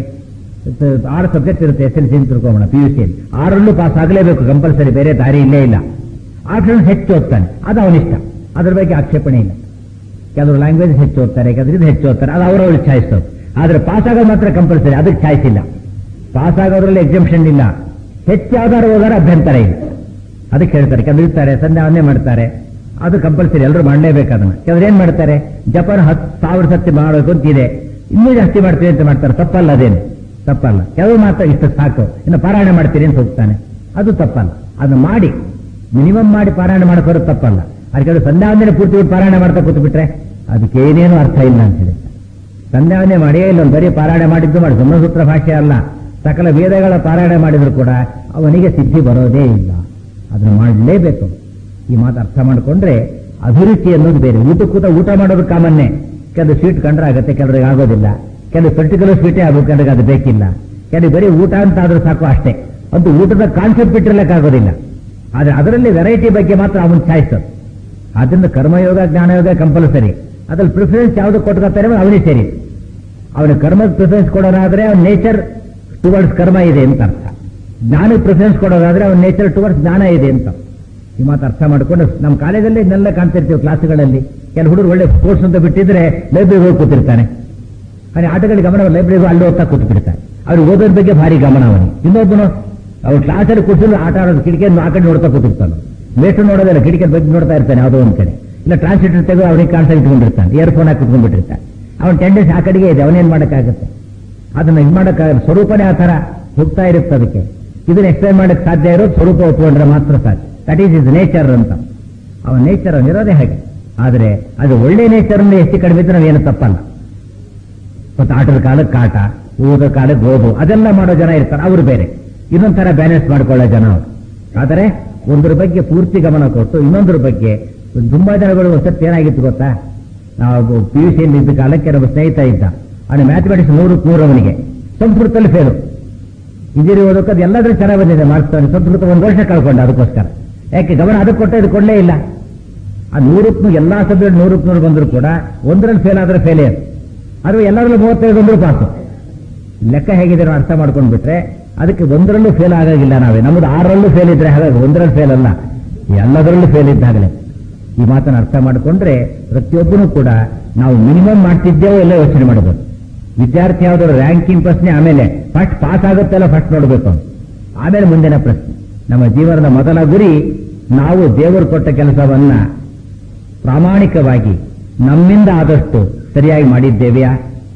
ತ- ಆರು ಸಬ್ಜೆಕ್ಟ್ ಇರುತ್ತೆ ಎಸ್ ಎಲ್ ಸಿ ತಿಳ್ಕೊಳ್ಳೋಣ ಪಿ ಯು ಸಿ ಆರಲ್ಲೂ ಪಾಸ್ ಆಗಲೇಬೇಕು ಕಂಪಲ್ಸರಿ ಬೇರೆ ದಾರಿ ಇಲ್ಲೇ ಇಲ್ಲ ಆರ್ಟ್ಸ್ ಹೆಚ್ಚು ಓದ್ತಾನೆ ಅದು ಅವನಿಷ್ಟ ಅದ್ರ ಬಗ್ಗೆ ಆಕ್ಷೇಪಣೆ ಇಲ್ಲ ಕೆಲವರು ಲ್ಯಾಂಗ್ವೇಜ್ ಹೆಚ್ಚು ಓದ್ತಾರೆ ಕೆಲವರು ಇದು ಹೆಚ್ಚು ಓದ್ತಾರೆ ಅದು ಅವರವ್ರಿಗೆ ಛಾಯಿಸೋದು ಆದ್ರೆ ಪಾಸ್ ಆಗೋದು ಮಾತ್ರ ಕಂಪಲ್ಸರಿ ಅದಕ್ಕೆ ಛಾಯಿಸ್ ಇಲ್ಲ ಪಾಸ್ ಆಗೋದ್ರಲ್ಲಿ ಎಕ್ಸಂಪ್ಷನ್ ಇಲ್ಲ ಹೆಚ್ಚು ಯಾವ್ದಾರು ಹೋದಾರೆ ಅಭ್ಯಂತರ ಇಲ್ಲ ಅದಕ್ಕೆ ಹೇಳ್ತಾರೆ ಕೆಲವರು ಇರ್ತಾರೆ ಸಂಧ್ಯಾವನ್ನೇ ಮಾಡ್ತಾರೆ ಅದು ಕಂಪಲ್ಸರಿ ಎಲ್ಲರೂ ಮಾಡಲೇಬೇಕು ಅದನ್ನ ಕೆಲವರು ಏನ್ ಮಾಡ್ತಾರೆ ಜಪಾನ್ ಹತ್ತು ಸಾವಿರ ಸತಿ ಮಾಡಬೇಕು ಅಂತಿದೆ ಇನ್ನೂ ಜಾಸ್ತಿ ಮಾಡ್ತೀವಿ ಅಂತ ಮಾಡ್ತಾರೆ ತಪ್ಪಲ್ಲ ಅದೇನು ತಪ್ಪಲ್ಲ ಕೆಲವು ಮಾತ್ರ ಇಷ್ಟು ಸಾಕು ಇನ್ನು ಪಾರಾಯಣ ಮಾಡ್ತೀರಿ ಅಂತ ಹೋಗ್ತಾನೆ ಅದು ತಪ್ಪಲ್ಲ ಅದನ್ನ ಮಾಡಿ ಮಿನಿಮಮ್ ಮಾಡಿ ಪಾರಾಯಣ ಮಾಡ್ಕೋರು ತಪ್ಪಲ್ಲ ಅದಕ್ಕೆ ಕೆಲವು ಸಂಧ್ಯಾವಂದನೆ ಪೂರ್ತಿ ಬಿಟ್ಟು ಪಾರಾಯಣ ಮಾಡ್ತಾ ಕೂತು ಬಿಟ್ರೆ ಅದಕ್ಕೆ ಏನೇನು ಅರ್ಥ ಇಲ್ಲ ಅಂತ ಹೇಳಿ ಸಂಧ್ಯಾವನೆ ಮಾಡಿಯೇ ಇಲ್ಲ ಬರೀ ಪಾರಾಯಣ ಮಾಡಿದ್ದು ಮಾಡಿ ಬ್ರಹ್ಮಸೂತ್ರ ಭಾಷೆ ಅಲ್ಲ ಸಕಲ ವೇದಗಳ ಪಾರಾಯಣ ಮಾಡಿದ್ರು ಕೂಡ ಅವನಿಗೆ ಸಿದ್ಧಿ ಬರೋದೇ ಇಲ್ಲ ಅದನ್ನು ಮಾಡಲೇಬೇಕು ಈ ಮಾತು ಅರ್ಥ ಮಾಡಿಕೊಂಡ್ರೆ ಅಭಿರುಚಿ ಅನ್ನೋದು ಬೇರೆ ಊಟ ಕೂತ ಊಟ ಮಾಡೋದು ಕಾಮನ್ನೇ ಕೆಲವು ಸ್ವೀಟ್ ಕಂಡ್ರೆ ಆಗುತ್ತೆ ಕೆಲವರಿಗೆ ಆಗೋದಿಲ್ಲ ಕೆಲವು ಪರ್ಟಿಕ್ಯುಲರ್ ಸ್ವೀಟೇ ಆಗಬೇಕು ಕೆಲವರಿಗೆ ಅದು ಬೇಕಿಲ್ಲ ಕೆಲವು ಬರೀ ಊಟ ಅಂತ ಆದ್ರೂ ಸಾಕು ಅಷ್ಟೇ ಅಂತೂ ಊಟದ ಕಾನ್ಸೆಪ್ಟ್ ಬಿಟ್ಟಿರ್ಲಿಕ್ಕಾಗೋದಿಲ್ಲ ಆದ್ರೆ ಅದರಲ್ಲಿ ವೆರೈಟಿ ಬಗ್ಗೆ ಮಾತ್ರ ಅವನು ಚಾಯ್ಸೋದು ಆದ್ರಿಂದ ಕರ್ಮಯೋಗ ಜ್ಞಾನಯೋಗ ಕಂಪಲ್ಸರಿ ಅದ್ರಲ್ಲಿ ಪ್ರಿಫರೆನ್ಸ್ ಯಾವ್ದು ಕೊಟ್ಕೊತಾರೆ ಅವನಿಗೆ ಸೇರಿ ಅವನ ಕರ್ಮಕ್ಕೆ ಪ್ರಿಫರೆನ್ಸ್ ಕೊಡೋದಾದ್ರೆ ಅವನ ನೇಚರ್ ಟುವರ್ಡ್ಸ್ ಕರ್ಮ ಇದೆ ಅಂತ ಅರ್ಥ ಜ್ಞಾನಕ್ಕೆ ಪ್ರಿಫರೆನ್ಸ್ ಕೊಡೋದಾದ್ರೆ ಅವನ ನೇಚರ್ ಟುವರ್ಡ್ಸ್ ಜ್ಞಾನ ಇದೆ ಅಂತ ಈ ಮಾತು ಅರ್ಥ ಮಾಡಿಕೊಂಡು ನಮ್ಮ ಕಾಲೇಜಲ್ಲಿ ಇದನ್ನೆಲ್ಲ ಕಾಣ್ತಿರ್ತೀವಿ ಕ್ಲಾಸ್ಗಳಲ್ಲಿ ಕೆಲವು ಹುಡುಗರು ಒಳ್ಳೆ ಸ್ಪೋರ್ಟ್ಸ್ ಅಂತ ಬಿಟ್ಟಿದ್ರೆ ಲೈಬ್ರರಿ ಹೋಗಿ ಕೂತಿರ್ತಾನೆ ಅವನಿಗೆ ಆಟಗಳಿಗೆ ಗಮನ ಲೈಬ್ರರಿಗೂ ಅಲ್ಲಿ ಓದ್ತಾ ಕೂತು ಬಿಡ್ತಾನೆ ಅವ್ರಿಗೆ ಓದೋದ್ರ ಬಗ್ಗೆ ಭಾರಿ ಗಮನ ಅವನಿಗೆ ಇನ್ನೊಬ್ಬನು ಅವ್ರು ಕ್ಲಾಸಲ್ಲಿ ಕೂತಿದ್ರು ಆಟ ಆಡೋದು ಕಿಟಕಿಯನ್ನು ಆ ಕಡೆ ನೋಡ್ತಾ ಕೂತಿರ್ತಾನೆ ಮೇಷ್ಟು ನೋಡೋದಿಲ್ಲ ಕಿಟಕಿ ಬಗ್ಗೆ ನೋಡ್ತಾ ಇರ್ತಾನೆ ಯಾವುದೋ ಒಂದು ಕಡೆ ಇಲ್ಲ ಟ್ರಾನ್ಸ್ಲೇಟರ್ ತೆಗೆದು ಅವನಿಗೆ ಕಾಣಿಸ್ತಾ ಇಟ್ಕೊಂಡಿರ್ತಾನೆ ಇಯರ್ಫೋನ್ ಹಾಕಿ ಕುತ್ಕೊಂಡ್ಬಿಟ್ಟಿರ್ತಾನೆ ಅವನ ಟೆಂಡೆನ್ಸ್ ಆ ಕಡೆಗೆ ಇದೆ ಅವನೇನ್ ಮಾಡೋಕ್ಕಾಗುತ್ತೆ ಅದನ್ನ ಇದು ಮಾಡೋಕ್ಕಾಗಲ್ಲ ಸ್ವರೂಪನೇ ಆ ಥರ ಹೋಗ್ತಾ ಇರುತ್ತೆ ಅದಕ್ಕೆ ಇದನ್ನ ಎಕ್ಸ್ಪ್ಲೈನ್ ಮಾಡಕ್ಕೆ ಸಾಧ್ಯ ಇರೋದು ಸ್ವರೂಪ ಒಪ್ಕೊಂಡ್ರೆ ಮಾತ್ರ ಸಾಧ್ಯ ದಟ್ ಈಸ್ ಇಸ್ ನೇಚರ್ ಅಂತ ಅವನ ನೇಚರ್ ಅವನಿರೋದೇ ಹಾಗೆ ಆದರೆ ಅದು ಒಳ್ಳೆ ನೇಚರ್ ಹೆಚ್ಚು ಕಡಿಮೆ ಇದ್ರೆ ನಾವೇನು ತಪ್ಪಲ್ಲ ಮತ್ತು ಆಟದ ಕಾಲಕ್ಕೆ ಆಟ ಓದೋ ಕಾಲಕ್ಕೆ ಓದು ಅದೆಲ್ಲ ಮಾಡೋ ಜನ ಇರ್ತಾರೆ ಅವರು ಬೇರೆ ಇನ್ನೊಂಥರ ಬ್ಯಾಲೆನ್ಸ್ ಮಾಡ್ಕೊಳ್ಳೋ ಜನ ಅವರು ಆದರೆ ಒಂದರ ಬಗ್ಗೆ ಪೂರ್ತಿ ಗಮನ ಕೊಟ್ಟು ಇನ್ನೊಂದರ ಬಗ್ಗೆ ತುಂಬಾ ಜನಗಳು ಒಂದ್ಸತಿ ಏನಾಗಿತ್ತು ಗೊತ್ತಾ ನಾವು ಪಿ ಯು ಸಿಯಲ್ಲಿ ಇದ್ದ ಕಾಲಕ್ಕೆ ನಮ್ಮ ಸ್ನೇಹಿತ ಇದ್ದ ಅವನ ಮ್ಯಾಥಮೆಟಿಕ್ಸ್ ನೂರಕ್ಕೆ ನೂರು ಅವನಿಗೆ ಸಂಸ್ಕೃತದಲ್ಲಿ ಫೇಲು ಇಂಜಿನಿಯರ್ ಓದೋಕೆ ಅದು ಎಲ್ಲಾದ್ರೂ ಚೆನ್ನಾಗಿ ಬಂದಿದೆ ಮಾರ್ಕ್ಸ್ ಅವನಿಗೆ ಸಂಸ್ಕೃತ ಒಂದು ವರ್ಷ ಕಳ್ಕೊಂಡ ಅದಕ್ಕೋಸ್ಕರ ಯಾಕೆ ಗಮನ ಅದಕ್ಕೆ ಕೊಟ್ಟರೆ ಇದು ಕೊಡಲೇ ಇಲ್ಲ ಆ ನೂರಕ್ಕೆ ಎಲ್ಲಾ ಸಬ್ಜೆಕ್ಟ್ ನೂರಕ್ಕೆ ನೂರು ಬಂದರೂ ಕೂಡ ಒಂದರಲ್ಲಿ ಫೇಲ್ ಆದ್ರೆ ಫೇಲಿಯರ್ ಅದು ಎಲ್ಲರಲ್ಲೂ ಮೂವತ್ತೈದು ಬಂದರೂ ಪಾಸು ಲೆಕ್ಕ ಹೇಗಿದೆ ನಾವು ಅರ್ಥ ಮಾಡ್ಕೊಂಡು ಬಿಟ್ರೆ ಅದಕ್ಕೆ ಒಂದರಲ್ಲೂ ಫೇಲ್ ಆಗಾಗಿಲ್ಲ ನಾವೇ ನಮ್ಮದು ಆರರಲ್ಲೂ ಫೇಲ್ ಇದ್ರೆ ಹಾಗಾಗಿ ಒಂದರಲ್ಲಿ ಫೇಲ್ ಅಲ್ಲ ಎಲ್ಲದರಲ್ಲೂ ಫೇಲ್ ಇದ್ದಾಗಲೇ ಈ ಮಾತನ್ನು ಅರ್ಥ ಮಾಡಿಕೊಂಡ್ರೆ ಪ್ರತಿಯೊಬ್ಬರೂ ಕೂಡ ನಾವು ಮಿನಿಮಮ್ ಮಾಡ್ತಿದ್ದೇವೋ ಎಲ್ಲ ಯೋಚನೆ ಮಾಡಬೇಕು ವಿದ್ಯಾರ್ಥಿ ಯಾವ್ದಾದ್ರು ರ್ಯಾಂಕಿಂಗ್ ಪ್ರಶ್ನೆ ಆಮೇಲೆ ಫಸ್ಟ್ ಪಾಸ್ ಆಗುತ್ತೆಲ್ಲ ಫಸ್ಟ್ ನೋಡಬೇಕು ಆಮೇಲೆ ಮುಂದಿನ ಪ್ರಶ್ನೆ ನಮ್ಮ ಜೀವನದ ಮೊದಲ ಗುರಿ ನಾವು ದೇವರು ಕೊಟ್ಟ ಕೆಲಸವನ್ನ ಪ್ರಾಮಾಣಿಕವಾಗಿ ನಮ್ಮಿಂದ ಆದಷ್ಟು ಸರಿಯಾಗಿ ಮಾಡಿದ್ದೇವೆಯಾ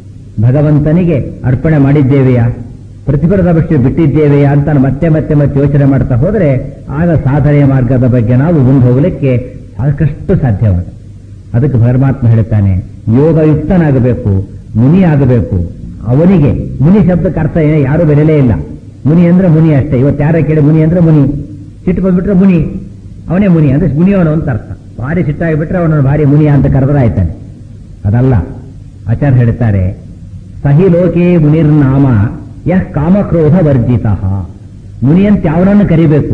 ಭಗವಂತನಿಗೆ ಅರ್ಪಣೆ ಮಾಡಿದ್ದೇವೆಯಾ ಪ್ರತಿಫಲದ ಬಗ್ಗೆ ಬಿಟ್ಟಿದ್ದೇವೆಯಾ ಅಂತ ಮತ್ತೆ ಮತ್ತೆ ಮತ್ತೆ ಯೋಚನೆ ಮಾಡ್ತಾ ಹೋದರೆ ಆಗ ಸಾಧನೆಯ ಮಾರ್ಗದ ಬಗ್ಗೆ ನಾವು ಮುಂದೆ ಹೋಗಲಿಕ್ಕೆ ಸಾಕಷ್ಟು ಸಾಧ್ಯವಾದ ಅದಕ್ಕೆ ಪರಮಾತ್ಮ ಹೇಳ್ತಾನೆ ಯೋಗಯುಕ್ತನಾಗಬೇಕು ಮುನಿ ಆಗಬೇಕು ಅವನಿಗೆ ಮುನಿ ಶಬ್ದಕ್ಕೆ ಅರ್ಥ ಏನೇ ಯಾರು ಬೆಲೆಲೇ ಇಲ್ಲ ಮುನಿ ಅಂದ್ರೆ ಮುನಿ ಅಷ್ಟೇ ಇವತ್ತು ಯಾರ ಕೇಳಿ ಮುನಿ ಅಂದ್ರೆ ಮುನಿ ಸಿಟ್ಟು ಬಂದ್ಬಿಟ್ರೆ ಮುನಿ ಅವನೇ ಮುನಿ ಅಂದ್ರೆ ಮುನಿಯವನು ಅಂತ ಅರ್ಥ ಭಾರಿ ಸಿಟ್ಟಾಗಿಬಿಟ್ರೆ ಅವನನ್ನು ಭಾರಿ ಮುನಿ ಅಂತ ಕರೆದ್ರೆ ಆಯ್ತಾನೆ ಅದಲ್ಲ ಆಚಾರ್ಯ ಹೇಳ್ತಾರೆ ಸಹಿ ಲೋಕೇ ಮುನಿರ್ನಾಮ ಯಃ ಕಾಮಕ್ರೋಧ ವರ್ಜಿತ ಮುನಿ ಅಂತ ಯಾವನನ್ನು ಕರಿಬೇಕು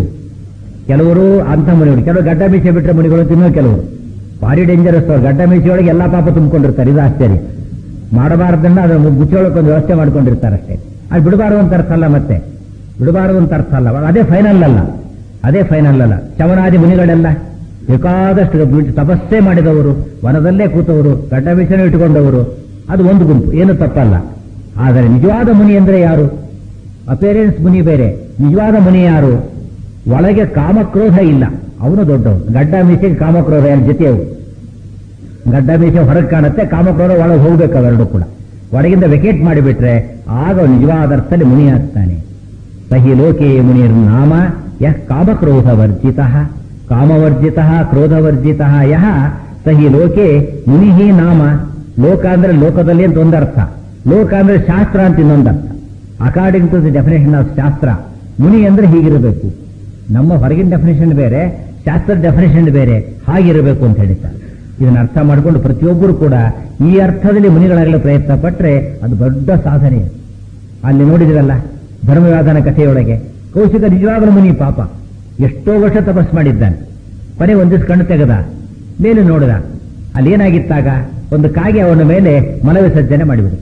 ಕೆಲವರು ಅಂತ ಮುನಿಗಳು ಕೆಲವರು ಗಡ್ಡ ಮೀಸೆ ಬಿಟ್ರೆ ಮುನಿಗಳು ತಿನ್ನೋ ಕೆಲವರು ಭಾರಿ ಡೇಂಜರಸ್ ಅವ್ರು ಗಡ್ಡ ಮೀಸೆಯೊಳಗೆ ಎಲ್ಲಾ ಪಾಪ ತುಂಬಿಕೊಂಡಿರ್ತಾರೆ ಇದು ಆಶ್ಚರ್ಯ ಮಾಡಬಾರ್ದನ್ನ ಅದನ್ನು ಮುಚ್ಚೊಳಕ್ಕೆ ಒಂದು ವ್ಯವಸ್ಥೆ ಮಾಡ್ಕೊಂಡಿರ್ತಾರೆ ಅಷ್ಟೇ ಅದು ಬಿಡಬಾರದು ಅಂತ ಅರ್ಥ ಅಲ್ಲ ಮತ್ತೆ ಬಿಡಬಾರದು ಅಂತ ಅರ್ಥ ಅಲ್ಲ ಅದೇ ಫೈನಲ್ ಅಲ್ಲ ಅದೇ ಫೈನಲ್ ಅಲ್ಲ ಶವನಾದಿ ಮುನಿಗಳೆಲ್ಲ ಬೇಕಾದಷ್ಟು ಬಿಟ್ಟು ತಪಸ್ಸೇ ಮಾಡಿದವರು ವನದಲ್ಲೇ ಕೂತವರು ಗಡ್ಡ ಮೀಸೆನೂ ಇಟ್ಟುಕೊಂಡವರು ಅದು ಒಂದು ಗುಂಪು ಏನು ತಪ್ಪಲ್ಲ ಆದರೆ ನಿಜವಾದ ಮುನಿ ಅಂದ್ರೆ ಯಾರು ಅಪೇರೆನ್ಸ್ ಮುನಿ ಬೇರೆ ನಿಜವಾದ ಮುನಿ ಯಾರು ಒಳಗೆ ಕಾಮಕ್ರೋಧ ಇಲ್ಲ ಅವನು ದೊಡ್ಡವನು ಗಡ್ಡ ಮೀಸೆಗೆ ಕಾಮಕ್ರೋಧ ಯಾರ ಜೊತೆಯವು ಗಡ್ಡ ಮೀಸೆ ಹೊರಗೆ ಕಾಣುತ್ತೆ ಕಾಮಕ್ರೋಧ ಒಳಗೆ ಹೋಗ್ಬೇಕು ಅವೆರಡು ಕೂಡ ಒಳಗಿಂದ ವೆಕೇಟ್ ಮಾಡಿಬಿಟ್ರೆ ಆಗ ಅವನು ನಿಜವಾದ ಅರ್ಥದಲ್ಲಿ ಮುನಿ ಆಗ್ತಾನೆ ಸಹಿ ಲೋಕೆ ಮುನಿರ್ ನಾಮ ಯಃ ಕಾಮಕ್ರೋಧ ವರ್ಜಿತ ಕಾಮವರ್ಜಿತ ಕ್ರೋಧವರ್ಜಿತ ಯಹ ಸಹಿ ಲೋಕೆ ಮುನಿ ನಾಮ ಲೋಕ ಅಂದ್ರೆ ಲೋಕದಲ್ಲಿ ಅಂತ ಒಂದರ್ಥ ಲೋಕ ಅಂದ್ರೆ ಶಾಸ್ತ್ರ ಅಂತ ಇನ್ನೊಂದರ್ಥ according to the definition of shastra ಮುನಿ ಅಂದ್ರೆ ಹೀಗಿರಬೇಕು ನಮ್ಮ ಹೊರಗಿನ ಡೆಫಿನೇಷನ್ ಬೇರೆ ಶಾಸ್ತ್ರದ ಡೆಫಿನೇಷನ್ ಬೇರೆ ಹಾಗಿರಬೇಕು ಅಂತ ಹೇಳ್ತಾರೆ ಇದನ್ನ ಅರ್ಥ ಮಾಡಿಕೊಂಡು ಪ್ರತಿಯೊಬ್ಬರು ಕೂಡ ಈ ಅರ್ಥದಲ್ಲಿ ಮುನಿಗಳಾಗಲು ಪ್ರಯತ್ನ ಪಟ್ಟರೆ ಅದು ದೊಡ್ಡ ಸಾಧನೆ ಅಲ್ಲಿ ನೋಡಿದ್ರಲ್ಲ ಧರ್ಮವಾದನ ಕಥೆಯೊಳಗೆ ಕೌಶಿಕ ನಿಜವಾಗಲೂ ಮುನಿ ಪಾಪ ಎಷ್ಟೋ ವರ್ಷ ತಪಸ್ ಮಾಡಿದ್ದಾನೆ ಕೊನೆ ಒಂದಿವ್ಸ ಕಣ್ಣು ತೆಗೆದ ಮೇಲೆ ನೋಡಿದ ಅಲ್ಲಿ ಏನಾಗಿತ್ತಾಗ ಒಂದು ಕಾಗೆ ಅವನ ಮೇಲೆ ಮಲವಿಸರ್ಜನೆ ಮಾಡಿಬಿಡು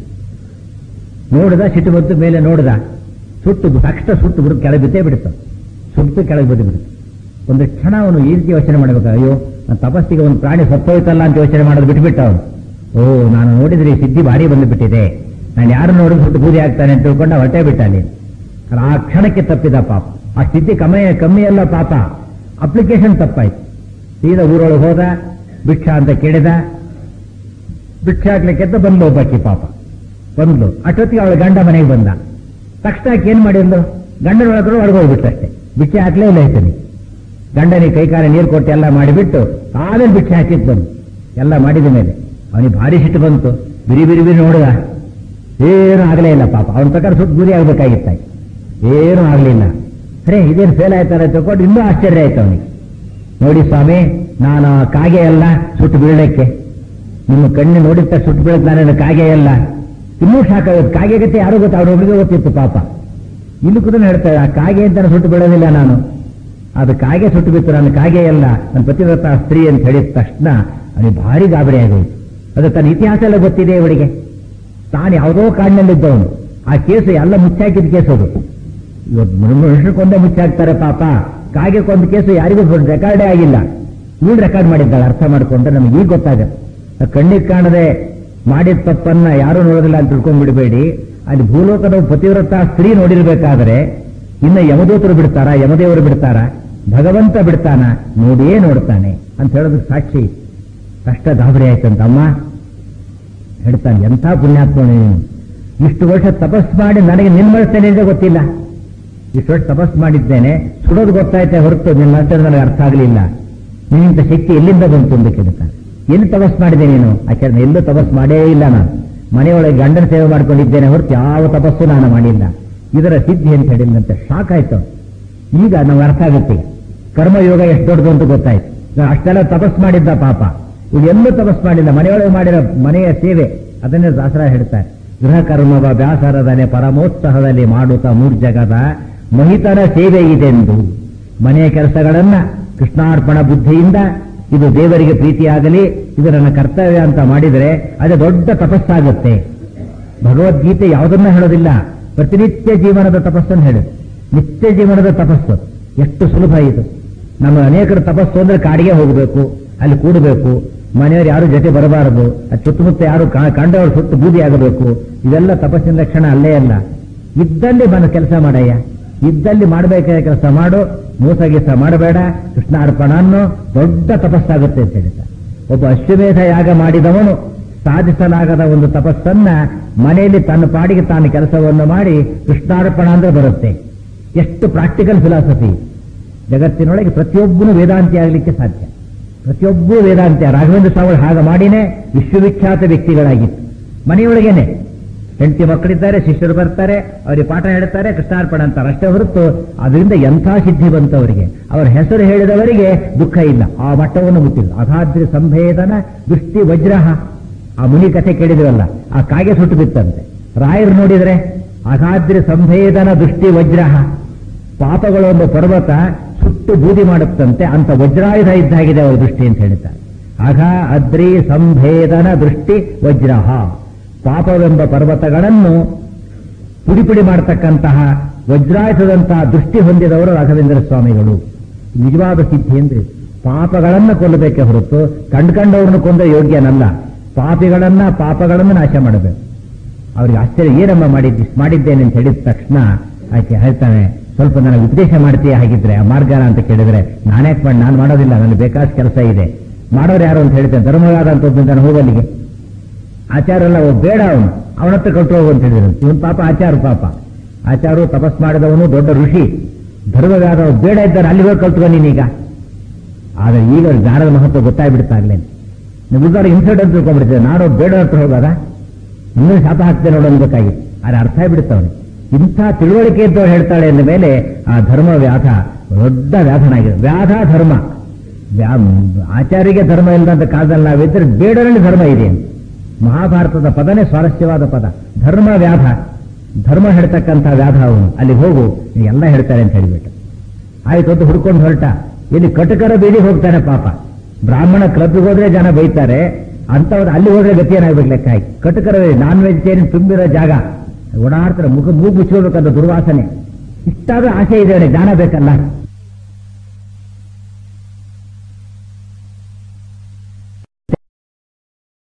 ನೋಡಿದ ಸಿಟ್ಟು ಬಂತು ಮೇಲೆ ನೋಡಿದ ಸುಟ್ಟು ತಕ್ಷಣ ಸುಟ್ಟು ಬಿಡು ಕೆಳಗೆ ಬಿದ್ದೇ ಬಿಡುತ್ತ ಸುಟ್ಟು ಕೆಳಗೆ ಬಿದ್ದು ಬಿಡುತ್ತೆ ಒಂದು ಕ್ಷಣ ಅವನು ಈ ರೀತಿ ಯೋಚನೆ ಮಾಡಬೇಕು ಅಯ್ಯೋ ನನ್ನ ತಪಸ್ಸಿಗೆ ಒಂದು ಪ್ರಾಣಿ ಸತ್ತೋಯ್ತಲ್ಲ ಅಂತ ಯೋಚನೆ ಮಾಡೋದು ಬಿಟ್ಬಿಟ್ಟ ಅವನು ಓ ನಾನು ನೋಡಿದ್ರೆ ಈ ಸಿದ್ಧಿ ಭಾರಿ ಬಂದುಬಿಟ್ಟಿದೆ ನಾನು ಯಾರು ನೋಡಿದ್ರು ಸುಟ್ಟು ಬೂದಿ ಆಗ್ತಾನೆ ಅಂತ ತಿಳ್ಕೊಂಡ ಹೊಟ್ಟೆ ಬಿಟ್ಟ ಅಲ್ಲಿ ಆ ಕ್ಷಣಕ್ಕೆ ತಪ್ಪಿದ ಪಾಪ ಆ ಸ್ಥಿತಿ ಕಮ್ಮಿ ಕಮ್ಮಿ ಅಲ್ಲ ಪಾಪ ಅಪ್ಲಿಕೇಶನ್ ತಪ್ಪಾಯ್ತು ಸೀದಾ ಊರೊಳಗೆ ಹೋದ ಭಿಕ್ಷಾ ಅಂತ ಕೇಳಿದ ಭಿಕ್ಷೆ ಹಾಕ್ಲಿಕ್ಕೆ ಅಂತ ಬಂದ್ಲು ಒಬ್ಬಾಕಿ ಪಾಪ ಬಂದ್ಲು ಅಷ್ಟೊತ್ತಿಗೆ ಅವಳ ಗಂಡ ಮನೆಗೆ ಬಂದ ತಕ್ಷಣ ಆಕೆ ಏನ್ ಮಾಡಿದ್ಲು ಗಂಡನ ಒಳಗಡೆ ಒಳಗೆ ಹೋಗ್ಬಿಟ್ರಷ್ಟೇ ಭಿಕ್ಷೆ ಹಾಕ್ಲೇ ಇಲ್ಲ ಆಯ್ತಾನೆ ಗಂಡನಿಗೆ ಕೈಕಾಲ ನೀರು ಕೊಟ್ಟು ಎಲ್ಲ ಮಾಡಿಬಿಟ್ಟು ಆಮೇಲೆ ಭಿಕ್ಷೆ ಹಾಕಿದ್ ಬಂದು ಎಲ್ಲ ಮಾಡಿದ ಮೇಲೆ ಅವನಿಗೆ ಭಾರಿ ಸಿಟ್ಟು ಬಂತು ಬಿರಿ ಬಿರಿ ಬಿರಿ ನೋಡಿದ ಏನೂ ಆಗಲೇ ಇಲ್ಲ ಪಾಪ ಅವನ ಪ್ರಕಾರ ಸುಟ್ಟು ಗುರಿ ಆಗ್ಬೇಕಾಗಿತ್ತ ಏನೂ ಆಗಲಿಲ್ಲ ಅರೆ ಇದೇನು ಫೇಲ್ ಆಯ್ತಾರೆ ತಿಳ್ಕೊಂಡು ಇನ್ನೂ ಆಶ್ಚರ್ಯ ಆಯ್ತು ಅವನಿಗೆ ನೋಡಿ ಸ್ವಾಮಿ ನಾನು ಕಾಗೆ ಅಲ್ಲ ಸುಟ್ಟು ಬೀಳಕ್ಕೆ ನಿಮ್ಮ ಕಣ್ಣು ನೋಡಿದ ಸುಟ್ಟು ಬೀಳಕ್ ನಾನು ಕಾಗೆ ಅಲ್ಲ ಇನ್ನೂ ಸಾಕಾಗುತ್ತೆ ಕಾಗೆ ಗತಿ ಯಾರು ಗೊತ್ತ ಅವ್ರ ಒಬ್ಬರಿಗೆ ಗೊತ್ತಿತ್ತು ಪಾಪ ಇಲ್ಲಿ ಕೂಡ ಹೇಳ್ತಾರೆ ಆ ಕಾಗೆ ಅಂತ ಸುಟ್ಟು ಬೀಳೋದಿಲ್ಲ ನಾನು ಅದು ಕಾಗೆ ಸುಟ್ಟು ಬಿತ್ತು ನಾನು ಕಾಗೆ ಅಲ್ಲ ನನ್ನ ಪತಿವ್ರತ ಸ್ತ್ರೀ ಅಂತ ಹೇಳಿದ ತಕ್ಷಣ ಅವನಿಗೆ ಭಾರಿ ಗಾಬರಿ ಆಗೋಯ್ತು ಅದು ತನ್ನ ಇತಿಹಾಸ ಎಲ್ಲ ಗೊತ್ತಿದೆ ಇವಳಿಗೆ ತಾನು ಯಾವುದೋ ಕಾಡಿನಲ್ಲಿದ್ದವನು ಆ ಕೇಸು ಎಲ್ಲ ಮುಚ್ಚಾಕಿದ ಕೇಸು ಅದು ಇವತ್ತು ಮನುಷ್ಯಕೊಂದೇ ಮುಚ್ಚಾಕ್ತಾರೆ ಪಾಪ ಕಾಗೆ ಕೊಂದ ಕೇಸು ಯಾರಿಗೂ ರೆಕಾರ್ಡೇ ಆಗಿಲ್ಲ ಇವಳು ರೆಕಾರ್ಡ್ ಮಾಡಿದ್ದಾಳೆ ಅರ್ಥ ಮಾಡಿಕೊಂಡ್ರೆ ನಮಗೆ ಈಗ ಗೊತ್ತಾಗತ್ತೆ ಕಣ್ಣಿಗೆ ಕಾಣದೆ ಮಾಡಿದ ತಪ್ಪನ್ನ ಯಾರು ನೋಡೋದಿಲ್ಲ ಅಂತ ತಿಳ್ಕೊಂಡ್ಬಿಡಬೇಡಿ ಅಲ್ಲಿ ಭೂಲೋಕದ ಪತಿವ್ರತ ಸ್ತ್ರೀ ನೋಡಿರ್ಬೇಕಾದ್ರೆ ಇನ್ನು ಯಮದೂತರು ಬಿಡ್ತಾರ ಯಮದೇವರು ಬಿಡ್ತಾರ ಭಗವಂತ ಬಿಡ್ತಾನ ನೋಡಿಯೇ ನೋಡ್ತಾನೆ ಅಂತ ಹೇಳೋದಕ್ಕೆ ಸಾಕ್ಷಿ ಕಷ್ಟ ಗಾಬರಿ ಆಯ್ತಂತ ಅಮ್ಮ ಹೇಳ್ತಾನೆ ಎಂಥ ಪುಣ್ಯಾತ್ಮ ನೀನು ಇಷ್ಟು ವರ್ಷ ತಪಸ್ ಮಾಡಿ ನನಗೆ ನಿನ್ಮಳಿಸ್ತೇನೆ ಅಂತ ಗೊತ್ತಿಲ್ಲ ಇಷ್ಟು ವರ್ಷ ತಪಸ್ ಮಾಡಿದ್ದೇನೆ ಸುಡೋದು ಗೊತ್ತಾಯ್ತೆ ಹೊರತು ನಿನ್ನ ಮಾತ್ರ ನನಗೆ ಅರ್ಥ ಆಗಲಿಲ್ಲ ನಿನ್ನಿಂತ ಶಕ್ತಿ ಎಲ್ಲಿಂದ ಬಂತು ಅಂತ ಕೇಳ್ತಾನೆ ಎಲ್ಲಿ ತಪಸ್ ಮಾಡಿದೆ ನೀನು ಯಾಕೆಂದ್ರೆ ಎಲ್ಲೂ ತಪಸ್ ಮಾಡೇ ಇಲ್ಲ ನಾನು ಮನೆಯೊಳಗೆ ಗಂಡನ ಸೇವೆ ಮಾಡ್ಕೊಂಡಿದ್ದೇನೆ ಹೊರತು ಯಾವ ತಪಸ್ಸು ನಾನು ಮಾಡಿಲ್ಲ ಇದರ ಸಿದ್ಧಿ ಅಂತ ಹೇಳಿಲ್ಲಂತೆ ಶಾಕ್ ಆಯ್ತು ಈಗ ನಾವು ಅರ್ಥ ಆಗುತ್ತೆ ಕರ್ಮಯೋಗ ಎಷ್ಟು ದೊಡ್ಡದು ಅಂತ ಗೊತ್ತಾಯ್ತು ನಾನು ಅಷ್ಟೆಲ್ಲ ತಪಸ್ ಮಾಡಿದ್ದ ಪಾಪ ಇದು ಎಲ್ಲೂ ತಪಸ್ ಮಾಡಿಲ್ಲ ಮನೆಯೊಳಗೆ ಮಾಡಿರೋ ಮನೆಯ ಸೇವೆ ಅದನ್ನೇ ದಾಸರ ಹೇಳ್ತಾರೆ ಗೃಹ ಕರ್ಮವ ವ್ಯಾಸರದನೆ ಪರಮೋತ್ಸಾಹದಲ್ಲಿ ಮಾಡುತ್ತಾ ಮೂರ್ಜಗದ ಮಹಿತರ ಸೇವೆ ಇದೆಂದು ಮನೆಯ ಕೆಲಸಗಳನ್ನ ಕೃಷ್ಣಾರ್ಪಣ ಬುದ್ಧಿಯಿಂದ ಇದು ದೇವರಿಗೆ ಪ್ರೀತಿಯಾಗಲಿ ಇದು ನನ್ನ ಕರ್ತವ್ಯ ಅಂತ ಮಾಡಿದರೆ ಅದು ದೊಡ್ಡ ತಪಸ್ಸಾಗುತ್ತೆ ಭಗವದ್ಗೀತೆ ಯಾವುದನ್ನ ಹೇಳೋದಿಲ್ಲ ಪ್ರತಿನಿತ್ಯ ಜೀವನದ ತಪಸ್ಸನ್ನು ಹೇಳುದು ನಿತ್ಯ ಜೀವನದ ತಪಸ್ಸು ಎಷ್ಟು ಸುಲಭ ಇದು ನಮ್ಮ ಅನೇಕರ ತಪಸ್ಸು ಅಂದ್ರೆ ಕಾಡಿಗೆ ಹೋಗಬೇಕು ಅಲ್ಲಿ ಕೂಡಬೇಕು ಮನೆಯವರು ಯಾರು ಜೊತೆ ಬರಬಾರದು ಅದು ಸುತ್ತಮುತ್ತ ಯಾರು ಕಾ- ಕಂಡವರು ಸುತ್ತು ಬೂದಿ ಆಗಬೇಕು ಇವೆಲ್ಲ ತಪಸ್ಸಿನ ಲಕ್ಷಣ ಅಲ್ಲೇ ಅಲ್ಲ ಇದ್ದಲ್ಲಿ ಮನ ಕೆಲಸ ಮಾಡಯ್ಯ ಇದ್ದಲ್ಲಿ ಮಾಡಬೇಕಾದ ಕೆಲಸ ಮಾಡು ಮೋಸ ಗೀಸ ಮಾಡಬೇಡ ಕೃಷ್ಣಾರ್ಪಣ ಅನ್ನೋ ದೊಡ್ಡ ತಪಸ್ಸಾಗುತ್ತೆ ಅಂತ ಹೇಳ್ತಾರೆ ಒಬ್ಬ ಅಶ್ವಮೇಧ ಯಾಗ ಮಾಡಿದವನು ಸಾಧಿಸಲಾಗದ ಒಂದು ತಪಸ್ಸನ್ನ ಮನೆಯಲ್ಲಿ ತನ್ನ ಪಾಡಿಗೆ ತಾನು ಕೆಲಸವನ್ನು ಮಾಡಿ ಕೃಷ್ಣಾರ್ಪಣ ಅಂದ್ರೆ ಬರುತ್ತೆ ಎಷ್ಟು ಪ್ರಾಕ್ಟಿಕಲ್ ಫಿಲಾಸಫಿ ಜಗತ್ತಿನೊಳಗೆ ಪ್ರತಿಯೊಬ್ಬನು ವೇದಾಂತಿ ಆಗಲಿಕ್ಕೆ ಸಾಧ್ಯ ಪ್ರತಿಯೊಬ್ಬರು ವೇದಾಂತ್ಯ ರಾಘವೇಂದ್ರ ಸ್ವಾಮಿ ಹಾಗೆ ಮಾಡಿನೇ ವಿಶ್ವವಿಖ್ಯಾತ ವ್ಯಕ್ತಿಗಳಾಗಿತ್ತು ಮನೆಯೊಳಗೇನೆ ಹೆಂಡತಿ ಮಕ್ಕಳಿದ್ದಾರೆ ಶಿಷ್ಯರು ಬರ್ತಾರೆ ಅವರಿಗೆ ಪಾಠ ಹೇಳ್ತಾರೆ ಕೃಷ್ಣಾರ್ಪಣ ಅಂತಾರೆ ಅಷ್ಟೇ ಹೊರತು ಅದರಿಂದ ಎಂಥ ಸಿದ್ಧಿ ಬಂತು ಅವರಿಗೆ ಅವರ ಹೆಸರು ಹೇಳಿದವರಿಗೆ ದುಃಖ ಇಲ್ಲ ಆ ಮಟ್ಟವನ್ನು ಮುಟ್ಟಿಲ್ಲ ಅಗಾದ್ರಿ ಸಂಭೇದನ ದೃಷ್ಟಿ ವಜ್ರಹ ಆ ಮುನಿ ಕಥೆ ಕೇಳಿದ್ರಲ್ಲ ಆ ಕಾಗೆ ಸುಟ್ಟು ಬಿತ್ತಂತೆ ರಾಯರು ನೋಡಿದ್ರೆ ಅಗಾದ್ರಿ ಸಂಭೇದನ ದೃಷ್ಟಿ ವಜ್ರಹ ಪಾಪಗಳ ಒಂದು ಪರ್ವತ ಸುಟ್ಟು ಬೂದಿ ಮಾಡುತ್ತಂತೆ ಅಂತ ವಜ್ರಾಯುಧ ಇದ್ದಾಗಿದೆ ಅವರ ದೃಷ್ಟಿ ಅಂತ ಹೇಳ್ತಾರೆ ಅಘ ಅದ್ರಿ ಸಂಭೇದನ ದೃಷ್ಟಿ ವಜ್ರಹ ಪಾಪವೆಂಬ ಪರ್ವತಗಳನ್ನು ಪುಡಿ ಪುಡಿ ಮಾಡತಕ್ಕಂತಹ ವಜ್ರಾಯುಧದಂತಹ ದೃಷ್ಟಿ ಹೊಂದಿದವರು ರಾಘವೇಂದ್ರ ಸ್ವಾಮಿಗಳು ನಿಜವಾದ ಸಿದ್ಧಿ ಅಂದ್ರೆ ಪಾಪಗಳನ್ನು ಕೊಲ್ಲಬೇಕೆ ಹೊರತು ಕಂಡ್ಕಂಡವ್ರನ್ನು ಕೊಂದ ಯೋಗ್ಯನಲ್ಲ ಪಾಪಿಗಳನ್ನ ಪಾಪಗಳನ್ನು ನಾಶ ಮಾಡಬೇಕು ಅವ್ರಿಗೆ ಆಶ್ಚರ್ಯ ಏನಮ್ಮ ಮಾಡಿದ್ದಿ ಮಾಡಿದ್ದೇನೆ ಅಂತ ಹೇಳಿದ ತಕ್ಷಣ ಆಕೆ ಹೇಳ್ತಾನೆ ಸ್ವಲ್ಪ ನನಗೆ ಉಪದೇಶ ಮಾಡ್ತೀಯ ಹಾಗಿದ್ರೆ ಆ ಮಾರ್ಗನ ಅಂತ ಕೇಳಿದ್ರೆ ನಾನ್ಯಾಕೆ ಮಾಡಿ ನಾನು ಮಾಡೋದಿಲ್ಲ ನನಗೆ ಬೇಕಾದ ಕೆಲಸ ಇದೆ ಮಾಡೋರು ಯಾರು ಅಂತ ಹೇಳ್ತೇನೆ ಧರ್ಮವಾದ ಅಂತ ಒಬ್ಬ ಹೋಗಲ್ಲಿಗೆ ಆಚಾರ ಎಲ್ಲ ಒಬ್ಬ ಬೇಡ ಅವನು ಅವನ ಹತ್ರ ಕಟ್ಟು ಹೋಗು ಅಂತ ಹೇಳಿದ್ರು ಇವನ್ ಪಾಪ ಆಚಾರ ಪಾಪ ಆಚಾರು ತಪಸ್ ಮಾಡಿದವನು ದೊಡ್ಡ ಋಷಿ ಧರ್ಮವಾದ ಒಬ್ಬ ಬೇಡ ಇದ್ದಾರೆ ಅಲ್ಲಿ ಹೋಗಿ ಕಲ್ತ್ಕೊ ನೀನೀಗ ಆದ್ರೆ ಈಗ ಜ್ಞಾನದ ಮಹತ್ವ ಗೊತ್ತಾಗ್ಬಿಡ್ತಾಗ್ಲೇ ನೀವು ಉಳಿದವ್ರು ಇನ್ಸಲ್ಟ್ ಅಂತ ತಿಳ್ಕೊಂಡ್ಬಿಡ್ತೇವೆ ನಾನು ಬೇಡ ಹತ್ರ ಹೋಗೋದ ಇನ್ನೂ ಶಾಪ ಹಾಕ್ತೇನೆ ನೋಡು ಅನ್ಬೇಕಾಗಿತ್ತು ಆದ್ರೆ ಅರ್ಥ ಆಗ್ಬಿಡುತ್ತವನು ಇಂಥ ತಿಳುವಳಿಕೆ ಇದ್ದವ್ರು ಹೇಳ್ತಾಳೆ ಅಂದ ಮೇಲೆ ಆ ಧರ್ಮ ವ್ಯಾಧ ದೊಡ್ಡ ವ್ಯಾಧನಾಗಿದೆ ವ್ಯಾಧ ಧರ್ಮ ವ್ಯಾ- ಆಚಾರ್ಯಗೆ ಧರ್ಮ ಇಲ್ಲದಂತ ಕಾಲದಲ್ಲಿ ನಾವಿದ್ರೆ ಬೇಡರಲ್ಲಿ ಧರ್ಮ ಇದೆ ಅಂತ. ಮಹಾಭಾರತದ ಪದನೇ ಸ್ವಾರಸ್ಯವಾದ ಪದ ಧರ್ಮ ವ್ಯಾಧ ಧರ್ಮ ಹೇಳ್ತಕ್ಕಂಥ ವ್ಯಾಧ ಅವನು ಅಲ್ಲಿ ಹೋಗು ನೀ ಎಲ್ಲ ಹೇಳ್ತಾರೆ ಅಂತ ಹೇಳಿಬಿಟ್ಟು ಆಯ್ತು ಅಂತ ಹುಡ್ಕೊಂಡು ಹೊರಟ ಇಲ್ಲಿ ಕಟಕರ ಬೀದಿ ಹೋಗ್ತಾನೆ ಪಾಪ ಬ್ರಾಹ್ಮಣ ಕ್ಲಬ್ಗೆ ಹೋದ್ರೆ ಜನ ಬೈತಾರೆ ಅಂತವ್ರು ಅಲ್ಲಿ ಹೋದ್ರೆ ಗತಿ ಏನಾಗ್ಬೇಕು ಲೆಕ್ಕ ಹಾಕಿ ಕಟಕರ ನಾನ್ ವೆಜಿಟೇರಿಯನ್ ತುಂಬಿರೋ ಜಾಗ ಓಡಾಡ್ತಾರೆ ಮುಖ ಮೂಗು ಮುಚ್ಕೋಬೇಕಂತ ದುರ್ವಾಸನೆ ಇಷ್ಟಾದ್ರೂ ಆಸೆ ಇದೆ ಅವನಿಗೆ ಜ್ಞಾನ ಬೇಕಲ್ಲ